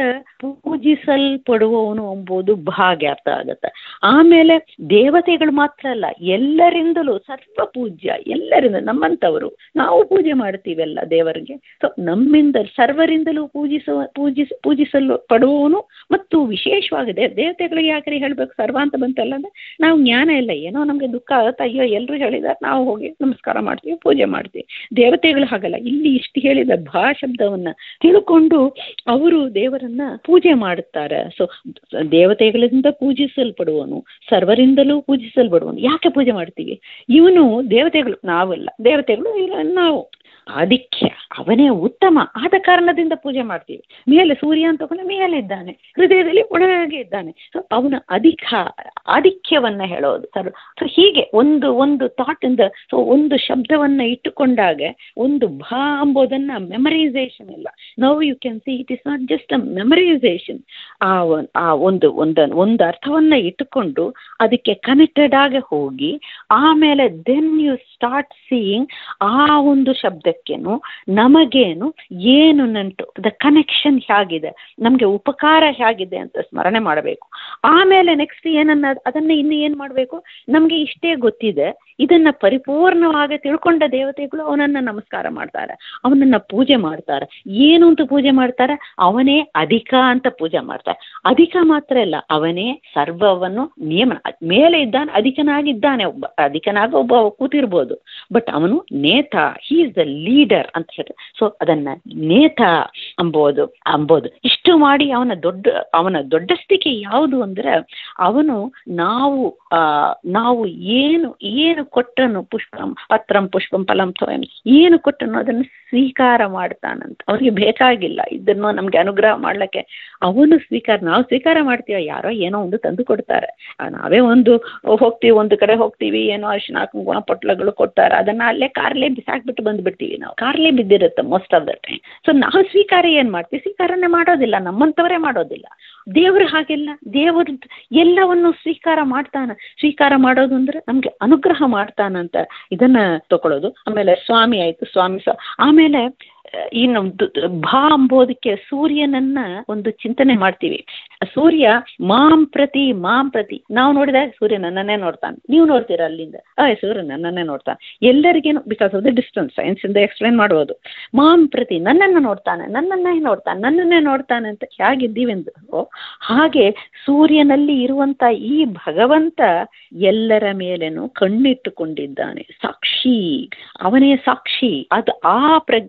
ಪೂಜಿಸಲ್ಪಡುವವನು ಎಂಬುದು ಭಾಗ್ಯ ಅರ್ಥ ಆಗತ್ತೆ ಆಮೇಲೆ ದೇವತೆಗಳು ಮಾತ್ರ ಅಲ್ಲ ಎಲ್ಲರಿಂದಲೂ ಸರ್ವ ಪೂಜ್ಯ ಎಲ್ಲರಿಂದ ನಮ್ಮಂಥವರು ನಾವು ಪೂಜೆ ಮಾಡ್ತೀವೆಲ್ಲ ದೇವರಿಗೆ ಸೊ ನಮ್ಮಿಂದ ಸರ್ವರಿಂದಲೂ ಪೂಜಿಸುವ ಪೂಜಿಸ ಪೂಜಿಸಲು ಪಡುವವನು ಮತ್ತು ವಿಶೇಷವಾಗಿ ದೇ ದೇವತೆಗಳಿಗೆ ಯಾಕೆ ಹೇಳ್ಬೇಕು ಸರ್ವ ಅಂತ ಬಂತಲ್ಲ ಅಂದ್ರೆ ನಾವು ಜ್ಞಾನ ಇಲ್ಲ ಏನೋ ನಮಗೆ ದುಃಖ ಆಗುತ್ತೆ ಅಯ್ಯೋ ಎಲ್ಲರೂ ಹೇಳಿದಾರೆ ನಾವು ಹೋಗಿ ನಮಸ್ಕಾರ ಮಾಡ್ತೀವಿ ಪೂಜೆ ಮಾಡ್ತೀವಿ ದೇವತೆಗಳು ಹಾಗಲ್ಲ ಇಲ್ಲಿ ಇಷ್ಟು ಹೇಳಿದ ಭಾ ಶಬ್ದವನ್ನ ತಿಳ್ಕೊಂಡು ಅವರು ದೇವರನ್ನ ಪೂಜೆ ಮಾಡುತ್ತಾರೆ ಸೊ ದೇವತೆಗಳಿಂದ ಪೂಜಿಸಲ್ಪಡುವನು ಸರ್ವರಿಂದಲೂ ಪೂಜಿಸಲ್ಪಡುವನು ಯಾಕೆ ಪೂಜೆ ಮಾಡ್ತೀವಿ ಇವನು ದೇವತೆಗಳು ನಾವಲ್ಲ ದೇವತೆಗಳು ಇಲ್ಲ ನಾವು ಆದಿಕ್ಯ ಅವನೇ ಉತ್ತಮ ಆದ ಕಾರಣದಿಂದ ಪೂಜೆ ಮಾಡ್ತೀವಿ ಮೇಲೆ ಸೂರ್ಯ ಅಂತ ತಗೊಂಡು ಮೇಲೆ ಇದ್ದಾನೆ ಹೃದಯದಲ್ಲಿ ಒಳಗೆ ಇದ್ದಾನೆ ಸೊ ಅವನ ಅಧಿಕ ಆಧಿಕ್ಯವನ್ನ ಹೇಳೋದು ಸರ್ ಸೊ ಹೀಗೆ ಒಂದು ಒಂದು ಥಾಟ್ ಇಂದ ಸೊ ಒಂದು ಶಬ್ದವನ್ನ ಇಟ್ಟುಕೊಂಡಾಗ ಒಂದು ಭಾ ಎಂಬುದನ್ನ ಮೆಮರೈಸೇಷನ್ ಇಲ್ಲ now you can see it is not just a memorization ಆ ಒನ್- ಆ ಒಂದು ಒಂದು ಒಂದು ಅರ್ಥವನ್ನ ಇಟ್ಟುಕೊಂಡು ಅದಕ್ಕೆ ಕನೆಕ್ಟೆಡ್ ಆಗಿ ಹೋಗಿ ಆಮೇಲೆ ದೆನ್ ಯು ಸ್ಟಾರ್ಟ್ ಸೀಯಿಂಗ್ ಆ ಒಂದು ಶಬ್ದಕ್ಕೇನು ನಮಗೇನು ಏನು ನಂಟು ದ ಕನೆಕ್ಷನ್ ಹೇಗಿದೆ ನಮಗೆ ಉಪಕಾರ ಹೇಗಿದೆ ಅಂತ ಸ್ಮರಣೆ ಮಾಡಬೇಕು ಆಮೇಲೆ ನೆಕ್ಸ್ಟ್ ಏನನ್ನ ಅದನ್ನ ಇನ್ನು ಏನು ಮಾಡಬೇಕು ನಮಗೆ ಇಷ್ಟೇ ಗೊತ್ತಿದೆ ಇದನ್ನ ಪರಿಪೂರ್ಣವಾಗಿ ತಿಳ್ಕೊಂಡ ದೇವತೆಗಳು ಅವನನ್ನ ನಮಸ್ಕಾರ ಮಾಡ್ತಾರೆ ಅವನನ್ನ ಪೂಜೆ ಮಾಡ್ತಾರೆ ಏನು ಅಂತ ಪೂಜೆ ಮಾಡ್ತಾರೆ ಅವನೇ ಅಧಿಕ ಅಂತ ಪೂಜೆ ಮಾಡ್ತಾರೆ ಅಧಿಕ ಮಾತ್ರ ಇಲ್ಲ ಅವನೇ ಸರ್ವವನ್ನು ನಿಯಮನ ಮೇಲೆ ಇದ್ದಾನೆ ಅಧಿಕನಾಗಿದ್ದಾನೆ ಒಬ್ಬ ಅಧಿಕನಾಗ ಒಬ್ಬ ಕೂತಿರ್ಬೋದು ಬಟ್ ಅವನು ನೇತ ಹಿ ಇಸ್ ದ ಲೀಡರ್ ಅಂತ ಹೇಳಿ ಸೊ ಅದನ್ನ ನೇತ ಅಂಬೋದು ಅಂಬೋದು ಇಷ್ಟು ಮಾಡಿ ಅವನ ದೊಡ್ಡ ಅವನ ದೊಡ್ಡಸ್ತಿಕೆ ಯಾವುದು ಅಂದ್ರೆ ಅವನು ನಾವು ಆ ನಾವು ಏನು ಏನು ಕೊಟ್ಟನು ಪುಷ್ಪಂ ಪತ್ರಂ ಪುಷ್ಪಂ ಫಲಂ ಸ್ವಯಂ ಏನು ಕೊಟ್ಟನು ಅದನ್ನು ಸ್ವೀಕಾರ ಮಾಡ್ತಾನಂತ ಅವನಿಗೆ ಬೇಕಾಗಿಲ್ಲ ಇದನ್ನು ನಮ್ಗೆ ಅನುಗ್ರಹ ಮಾಡ್ಲಿಕ್ಕೆ ಅವನು ಸ್ವೀಕಾರ ನಾವು ಸ್ವೀಕಾರ ಮಾಡ್ತೀವ ಯಾರೋ ಏನೋ ಒಂದು ತಂದು ಕೊಡ್ತಾರೆ ಆ, ನಾವೇ ಒಂದು ಹೋಗ್ತೀವಿ ಒಂದು ಕಡೆ ಹೋಗ್ತೀವಿ ಏನೋ ಅರಿಶಿನ ಕುಂಕುಮ ಪೊಟ್ಲಗಳು ಕೊಡ್ತಾರೆ ಅದನ್ನ ಅಲ್ಲೇ ಕಾರ್ಲೇ ಬಿಸಾಕ್ಬಿಟ್ಟು ಬಂದ್ಬಿಡ್ತೀವಿ ನಾವು ಕಾರ್ಲೇ ಬಿದ್ದಿರುತ್ತೆ most of the time so ನಾವು ಸ್ವೀಕಾರ ಏನ್ ಮಾಡ್ತೀವಿ ಸ್ವೀಕಾರನೆ ಮಾಡೋದಿಲ್ಲ ನಮ್ಮಂತವರೇ ಮಾಡೋದಿಲ್ಲ ದೇವರು ಹಾಗೆಲ್ಲ ದೇವರು ಎಲ್ಲವನ್ನು ಸ್ವೀಕಾರ ಮಾಡ್ತಾನ ಸ್ವೀಕಾರ ಮಾಡೋದು ಅಂದ್ರೆ ನಮ್ಗೆ ಅನುಗ್ರಹ ಮಾಡ್ತಾನಂತ ಇದನ್ನ ತಗೊಳ್ಳೋದು ಆಮೇಲೆ ಸ್ವಾಮಿ ಆಯ್ತು ಸ್ವಾಮಿ ಸ್ವ ಆಮೇಲೆ ಆ, ಇನ್ನು ದು- ದು- ಭಾ ಅಂಬೋದಕ್ಕೆ ಸೂರ್ಯನನ್ನ ಒಂದು ಚಿಂತನೆ ಮಾಡ್ತೀವಿ ಸೂರ್ಯ ಮಾಂ ಪ್ರತಿ ಮಾಂ ಪ್ರತಿ ನಾವು ನೋಡಿದಾಗ ಸೂರ್ಯ ನನ್ನನ್ನೇ ನೋಡ್ತಾನೆ ನೀವು ನೋಡ್ತೀರಾ ಅಲ್ಲಿಂದ ಆ ಸೂರ್ಯ ನನ್ನನ್ನೇ ನೋಡ್ತಾನೆ ಎಲ್ಲರಿಗೇನು because of the distance science ಇಂದ ಎಕ್ಸ್ಪ್ಲೈನ್ ಮಾಡ್ಬೋದು ಮಾಂ ಪ್ರತಿ ನನ್ನನ್ನು ನೋಡ್ತಾನೆ ನನ್ನನ್ನೇ ನೋಡ್ತಾನೆ ನನ್ನನ್ನೇ ನೋಡ್ತಾನೆ ಅಂತ ಹೇಗಿದ್ದೀವೆಂದು ಹಾಗೆ ಸೂರ್ಯನಲ್ಲಿ ಇರುವಂತ ಈ ಭಗವಂತ ಎಲ್ಲರ ಮೇಲೇನು ಕಣ್ಣಿಟ್ಟುಕೊಂಡಿದ್ದಾನೆ ಸಾಕ್ಷಿ ಅವನೇ ಸಾಕ್ಷಿ ಅದು ಆ ಪ್ರಜ್ಞೆ ನಮಗೆ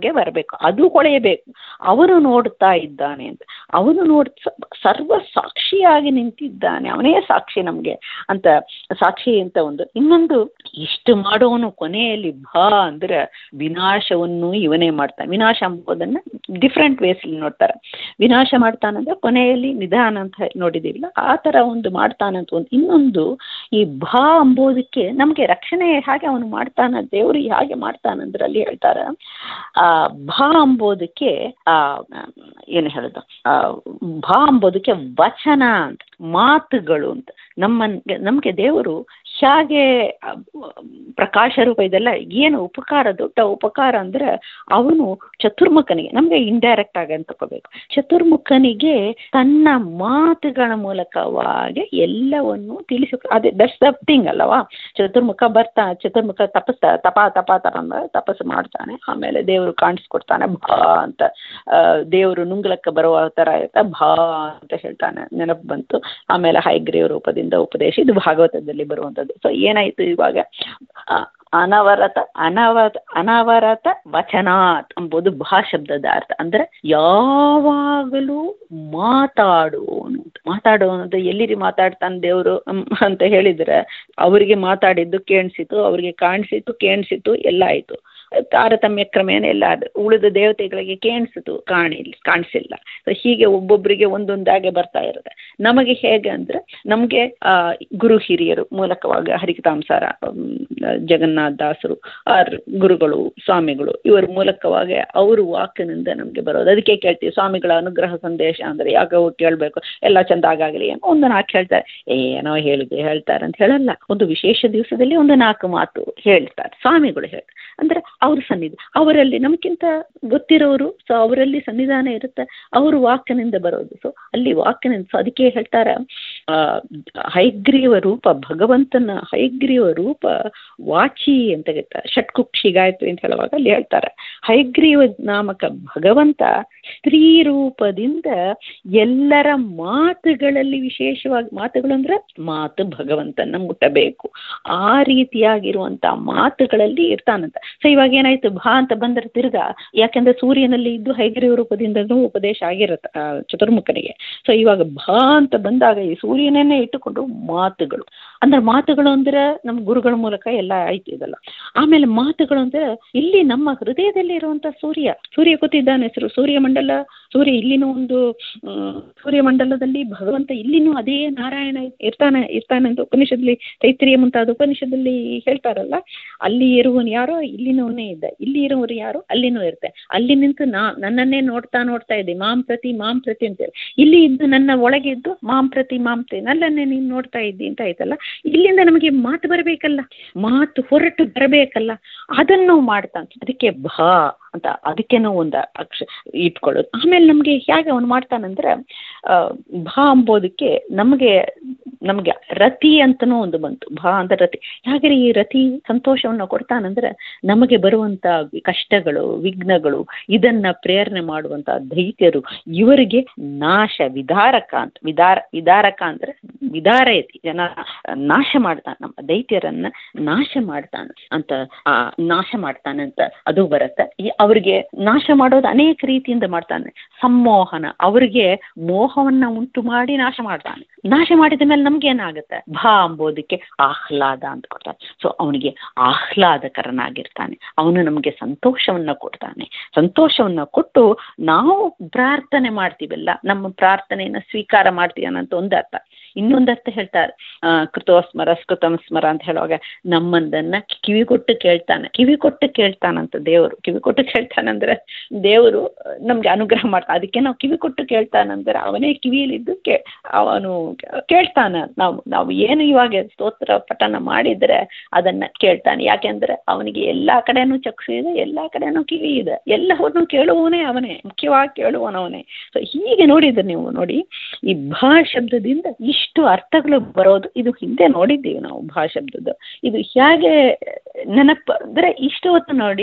ನಮಗೆ ಬರಬೇಕು ಅದು ಹೊಳೆಯಬೇಕು ಅವನು ನೋಡ್ತಾ ಇದ್ದಾನೆ ಅಂತ ಅವನು ನೋಡ್ ಸರ್ವ ಸಾಕ್ಷಿಯಾಗಿ ನಿಂತಿದ್ದಾನೆ ಅವನೇ ಸಾಕ್ಷಿ ನಮಗೆ ಅಂತ ಸಾಕ್ಷಿ ಅಂತ ಒಂದು ಇನ್ನೊಂದು ಇಷ್ಟು ಮಾಡೋನು ಕೊನೆಯಲ್ಲಿ ಭಾ ಅಂದ್ರೆ ವಿನಾಶವನ್ನು ಇವನೇ ಮಾಡ್ತಾನೆ ವಿನಾಶ ಎಂಬುದನ್ನ ಡಿಫ್ರೆಂಟ್ ವೇಸಲ್ಲಿ ನೋಡ್ತಾರೆ ವಿನಾಶ ಮಾಡ್ತಾನಂದ್ರೆ ಕೊನೆಯಲ್ಲಿ ನಿಧಾನ ಅಂತ ನೋಡಿದಿಲ್ಲ ಆ ಥರ ಒಂದು ಮಾಡ್ತಾನಂತ ಒಂದು ಇನ್ನೊಂದು ಈ ಭಾ ಅಂಬೋದಕ್ಕೆ ನಮಗೆ ರಕ್ಷಣೆ ಹೇಗೆ ಅವನು ಮಾಡ್ತಾನ ದೇವರು ಹೇಗೆ ಮಾಡ್ತಾನಂದ್ರೆ ಅಲ್ಲಿ ಹೇಳ್ತಾರೆ ಆ ಭಾ ಅಂಬೋದಕ್ಕೆ ಆ ಏನು ಹೇಳೋದು ಆ ಭಾ ಅಂಬೋದಕ್ಕೆ ವಚನ ಅಂತ ಮಾತುಗಳು ಅಂತ ನಮ್ಮ ನಮಗೆ ದೇವರು ಹೇಗೆ ಪ್ರಕಾಶ ರೂಪ ಇದೆಲ್ಲ ಏನು ಉಪಕಾರ ದೊಡ್ಡ ಉಪಕಾರ ಅಂದ್ರೆ ಅವನು ಚತುರ್ಮುಖನಿಗೆ ನಮಗೆ ಇಂಡೈರೆಕ್ಟ್ ಆಗಿ ಅಂತ ತಗೋಬೇಕು ಚತುರ್ಮುಖನಿಗೆ ತನ್ನ ಮಾತುಗಳ ಮೂಲಕವಾಗಿ ಎಲ್ಲವನ್ನು ತಿಳಿಸಿ ಅದೇ ದಟ್ಸ್ ದ ಥಿಂಗ್ ಅಲ್ಲವಾ ಚತುರ್ಮುಖ ಬರ್ತಾ ಚತುರ್ಮುಖ ತಪಸ್ ತಪ ತಪ ತಪ ಅಂದ್ರೆ ತಪಸ್ಸು ಮಾಡ್ತಾನೆ ಆಮೇಲೆ ದೇವರು ಕಾಣಿಸ್ಕೊಡ್ತಾನೆ ಭಾ ಅಂತ ದೇವರು ನುಂಗ್ಲಕ್ಕೆ ಬರುವ ಥರ ಇರ್ತಾ ಭಾ ಅಂತ ಹೇಳ್ತಾನೆ ನೆನಪು ಬಂತು ಆಮೇಲೆ ಹೈಗ್ರೀವ ರೂಪದಿಂದ ಉಪದೇಶ ಇದು ಭಾಗವತದಲ್ಲಿ ಬರುವಂಥದ್ದು ಸೊ ಏನಾಯಿತು ಇವಾಗ ಅನವರತ ಅನವರತ ಅನವರತ ವಚನಾತ್ ಎಂಬುದು ಭಾ ಶಬ್ದದ ಅರ್ಥ ಅಂದ್ರೆ ಯಾವಾಗಲೂ ಮಾತಾಡುವವನು ಮಾತಾಡುವವನದು ಎಲ್ಲಿರಿ ಮಾತಾಡ್ತಾನೆ ದೇವರು ಅಂತ ಹೇಳಿದ್ರೆ ಅವರಿಗೆ ಮಾತಾಡಿದ್ದು ಕೇಣಿಸಿತು ಅವರಿಗೆ ಕಾಣಿಸಿತು ಕೇಣಿಸಿತು ಎಲ್ಲ ಆಯಿತು ತಾರತಮ್ಯ ಕ್ರಮೇಣ ಎಲ್ಲ ಅದು ಉಳಿದ ದೇವತೆಗಳಿಗೆ ಕೇಣಿಸಿತು ಕಾಣಿಲ್ಲ ಕಾಣಿಸಿಲ್ಲ ಹೀಗೆ ಒಬ್ಬೊಬ್ಬರಿಗೆ ಒಂದೊಂದಾಗೆ ಬರ್ತಾ ಇರುತ್ತೆ ನಮಗೆ ಹೇಗೆ ಅಂದ್ರೆ ನಮಗೆ ಗುರು ಹಿರಿಯರು ಮೂಲಕವಾಗಿ ಹರಿಕತಾಂಸಾರ ಜಗನ್ನಾಥ ದಾಸರು ಆರ್ ಗುರುಗಳು ಸ್ವಾಮಿಗಳು ಇವರ ಮೂಲಕವಾಗಿ ಅವರು ವಾಕಿನಿಂದ ನಮಗೆ ಬರೋದು ಅದಕ್ಕೆ ಕೇಳ್ತೀವಿ ಸ್ವಾಮಿಗಳ ಅನುಗ್ರಹ ಸಂದೇಶ ಅಂದ್ರೆ ಯಾಕೆ ಕೇಳಬೇಕು ಎಲ್ಲ ಚಂದ ಆಗಾಗಲಿ ಏನೋ ಒಂದು ನಾಲ್ಕು ಹೇಳ್ತಾರೆ ಏನೋ ಹೇಳಿದೆ ಹೇಳ್ತಾರೆ ಅಂತ ಹೇಳಲ್ಲ ಒಂದು ವಿಶೇಷ ದಿವಸದಲ್ಲಿ ಒಂದು ನಾಲ್ಕು ಮಾತು ಹೇಳ್ತಾರೆ ಸ್ವಾಮಿಗಳು ಹೇಳಿ ಅಂದ್ರೆ ಅವ್ರ ಸನ್ನಿಧಿ ಅವರಲ್ಲಿ ನಮ್ಗಿಂತ ಗೊತ್ತಿರೋರು ಸೊ ಅವರಲ್ಲಿ ಸನ್ನಿಧಾನ ಇರುತ್ತೆ ಅವರು ವಾಕ್ಯನಿಂದ ಬರೋದು ಸೊ ಅಲ್ಲಿ ವಾಕ್ಯನಿಂದ ಸೊ ಅದಕ್ಕೆ ಹೇಳ್ತಾರ ಹೈಗ್ರೀವ ರೂಪ ಭಗವಂತನ ಹೈಗ್ರೀವ ರೂಪ ವಾಚಿ ಅಂತ ಹೇಳ್ತಾರೆ ಷಟ್ಕುಕ್ಷಿ ಗಾಯತ್ರಿ ಅಂತ ಹೇಳುವಾಗ ಅಲ್ಲಿ ಹೇಳ್ತಾರೆ ಹೈಗ್ರೀವ ನಾಮಕ ಭಗವಂತ ಸ್ತ್ರೀ ರೂಪದಿಂದ ಎಲ್ಲರ ಮಾತುಗಳಲ್ಲಿ ವಿಶೇಷವಾಗಿ ಮಾತುಗಳು ಅಂದ್ರೆ ಮಾತು ಭಗವಂತನ ಮುಟ್ಟಬೇಕು ಆ ರೀತಿಯಾಗಿರುವಂತ ಮಾತುಗಳಲ್ಲಿ ಇರ್ತಾನಂತ ಸೊ ಇವಾಗ ಏನಾಯ್ತು ಭಾ ಅಂತ ಬಂದ್ರೆ ತಿರ್ಗಾ ಯಾಕೆಂದ್ರೆ ಸೂರ್ಯನಲ್ಲಿ ಇದ್ದು ಹೈಗ್ರೀವ ರೂಪದಿಂದನೂ ಉಪದೇಶ ಆಗಿರುತ್ತೆ ಚತುರ್ಮುಖನಿಗೆ ಸೊ ಇವಾಗ ಭಾ ಅಂತ ಬಂದಾಗ ಈ ಸೂರ್ಯನನ್ನೇ ಇಟ್ಟುಕೊಂಡು ಮಾತುಗಳು ಅಂದ್ರೆ ಮಾತುಗಳು ಅಂದ್ರೆ ನಮ್ಮ ಗುರುಗಳ ಮೂಲಕ ಎಲ್ಲ ಆಯ್ತು ಇದೆಲ್ಲ ಆಮೇಲೆ ಮಾತುಗಳು ಅಂದ್ರೆ ಇಲ್ಲಿ ನಮ್ಮ ಹೃದಯದಲ್ಲಿ ಇರುವಂತ ಸೂರ್ಯ ಸೂರ್ಯ ಕೂತಿದ್ದಾನೆ ಹೆಸರು ಸೂರ್ಯ ಮಂಡಲ ಸೂರ್ಯ ಇಲ್ಲಿನೂ ಒಂದು ಸೂರ್ಯಮಂಡಲದಲ್ಲಿ ಭಗವಂತ ಇಲ್ಲಿನೂ ಅದೇ ನಾರಾಯಣ ಇರ್ತಾನೆ ಇರ್ತಾನೆ ಅಂತ ಉಪನಿಷದಲ್ಲಿ ತೈತ್ರಿಯ ಮುಂತಾದ ಉಪನಿಷದಲ್ಲಿ ಹೇಳ್ತಾರಲ್ಲ ಅಲ್ಲಿ ಇರುವನು ಯಾರೋ ಇಲ್ಲಿನವನೇ ಇದ್ದ ಇಲ್ಲಿ ಇರುವವರು ಯಾರು ಅಲ್ಲಿನೂ ಇರ್ತೆ ಅಲ್ಲಿ ನಿಂತು ನಾ ನನ್ನನ್ನೇ ನೋಡ್ತಾ ನೋಡ್ತಾ ಇದ್ದೆ ಮಾಂ ಪ್ರತಿ ಮಾಂ ಪ್ರತಿ ಅಂತೇಳಿ ಇಲ್ಲಿ ಇದ್ದು ನನ್ನ ಒಳಗೆ ಇದ್ದು ಮಾಂ ಪ್ರತಿ ಮಾಂ ಪ್ರತಿ ನನ್ನನ್ನೇ ನೀನು ನೋಡ್ತಾ ಇದ್ದಿ ಅಂತ ಆಯ್ತಲ್ಲ ಇಲ್ಲಿಂದ ನಮಗೆ ಮಾತು ಬರಬೇಕಲ್ಲ ಮಾತು ಹೊರಟು ಬರಬೇಕಲ್ಲ ಅದನ್ನು ಮಾಡ್ತಾನೆ ಅದಕ್ಕೆ ಭಾ ಅಂತ ಅದಕ್ಕೇನೋ ಒಂದು ಅಕ್ಷ ಇಟ್ಕೊಳ್ಳೋದು ಆಮೇಲೆ ನಮಗೆ ಹೇಗೆ ಅವನು ಮಾಡ್ತಾನಂದ್ರೆ ಭಾ ಅಂಬೋದಕ್ಕೆ ನಮಗೆ ನಮಗೆ ರತಿ ಅಂತನೂ ಒಂದು ಬಂತು ಭಾ ಅಂತ ರತಿ ಹಾಗೆ ಈ ರತಿ ಸಂತೋಷವನ್ನು ಕೊಡ್ತಾನಂದ್ರೆ ನಮಗೆ ಬರುವಂತ ಕಷ್ಟಗಳು ವಿಘ್ನಗಳು ಇದನ್ನ ಪ್ರೇರಣೆ ಮಾಡುವಂತ ದೈತ್ಯರು ಇವರಿಗೆ ನಾಶ ವಿಧಾರಕ ಅಂತ ವಿಧಾರ ವಿಧಾರಕ ಅಂದ್ರೆ ವಿಧಾರಯತಿ ಜನ ನಾಶ ಮಾಡ್ತಾನೆ ನಮ್ಮ ದೈತ್ಯರನ್ನ ನಾಶ ಮಾಡ್ತಾನೆ ಅಂತ ಆ ನಾಶ ಮಾಡ್ತಾನೆ ಅಂತ ಅದು ಬರುತ್ತೆ ಈ ಅವರಿಗೆ ನಾಶ ಮಾಡೋದು ಅನೇಕ ರೀತಿಯಿಂದ ಮಾಡ್ತಾನೆ ಸಮ್ಮೋಹನ ಅವರಿಗೆ ಮೋಹವನ್ನ ಉಂಟು ಮಾಡಿ ನಾಶ ಮಾಡ್ತಾನೆ ನಾಶ ಮಾಡಿದ ಮೇಲೆ ನಮ್ಗೆ ಏನಾಗುತ್ತೆ ಭಾ ಅಂಬೋದಕ್ಕೆ ಆಹ್ಲಾದ ಅಂತ ಕೊಡ್ತಾನೆ ಸೊ ಅವನಿಗೆ ಆಹ್ಲಾದಕರನಾಗಿರ್ತಾನೆ ಅವನು ನಮಗೆ ಸಂತೋಷವನ್ನ ಕೊಡ್ತಾನೆ ಸಂತೋಷವನ್ನ ಕೊಟ್ಟು ನಾವು ಪ್ರಾರ್ಥನೆ ಮಾಡ್ತೀವಲ್ಲ ನಮ್ಮ ಪ್ರಾರ್ಥನೆಯನ್ನ ಸ್ವೀಕಾರ ಮಾಡ್ತೀವನ್ನಂತ ಒಂದು ಅರ್ಥ ಇನ್ನೊಂದು ಅರ್ಥ ಹೇಳ್ತಾರೆ ಕೃತೋಸ್ಮರ ಸ್ಕೃತಂ ಸ್ಮರ ಅಂತ ಹೇಳುವಾಗ ನಮ್ಮಂದನ್ನ ಕಿವಿ ಕೊಟ್ಟು ಕೇಳ್ತಾನೆ ಕಿವಿ ಕೊಟ್ಟು ಕೇಳ್ತಾನಂತ ದೇವರು ಕಿವಿ ಕೊಟ್ಟು ಕೇಳ್ತಾನಂದ್ರೆ ದೇವರು ನಮ್ಗೆ ಅನುಗ್ರಹ ಮಾಡ್ತಾನೆ ಅದಕ್ಕೆ ನಾವು ಕಿವಿ ಕೊಟ್ಟು ಕೇಳ್ತಾನಂದ್ರೆ ಅವನೇ ಕಿವಿಯಲ್ಲಿದ್ದು ಕೇ ಅವನು ಕೇಳ್ತಾನ ನಾವು ನಾವು ಏನು ಇವಾಗ ಸ್ತೋತ್ರ ಪಠನ ಮಾಡಿದ್ರೆ ಅದನ್ನ ಕೇಳ್ತಾನೆ ಯಾಕೆಂದ್ರೆ ಅವನಿಗೆ ಎಲ್ಲಾ ಕಡೆನೂ ಚಕ್ಷು ಇದೆ ಎಲ್ಲಾ ಕಡೆನೂ ಕಿವಿ ಇದೆ ಎಲ್ಲವನ್ನು ಕೇಳುವವನೇ ಅವನೇ ಮುಖ್ಯವಾಗಿ ಕೇಳುವನವನೇ ಸೊ ಹೀಗೆ ನೋಡಿದ್ರೆ ನೀವು ನೋಡಿ ಈ ಭಾ ಶಬ್ದದಿಂದ ಇಷ್ಟು ಅರ್ಥಗಳು ಬರೋದು ಇದು ಹಿಂದೆ ನೋಡಿದ್ದೀವಿ ನಾವು ಭಾ ಶಬ್ದದ್ದು ಇದು ಹೇಗೆ ನೆನಪು ಅಂದರೆ ಇಷ್ಟು ಹೊತ್ತು ನೋಡಿ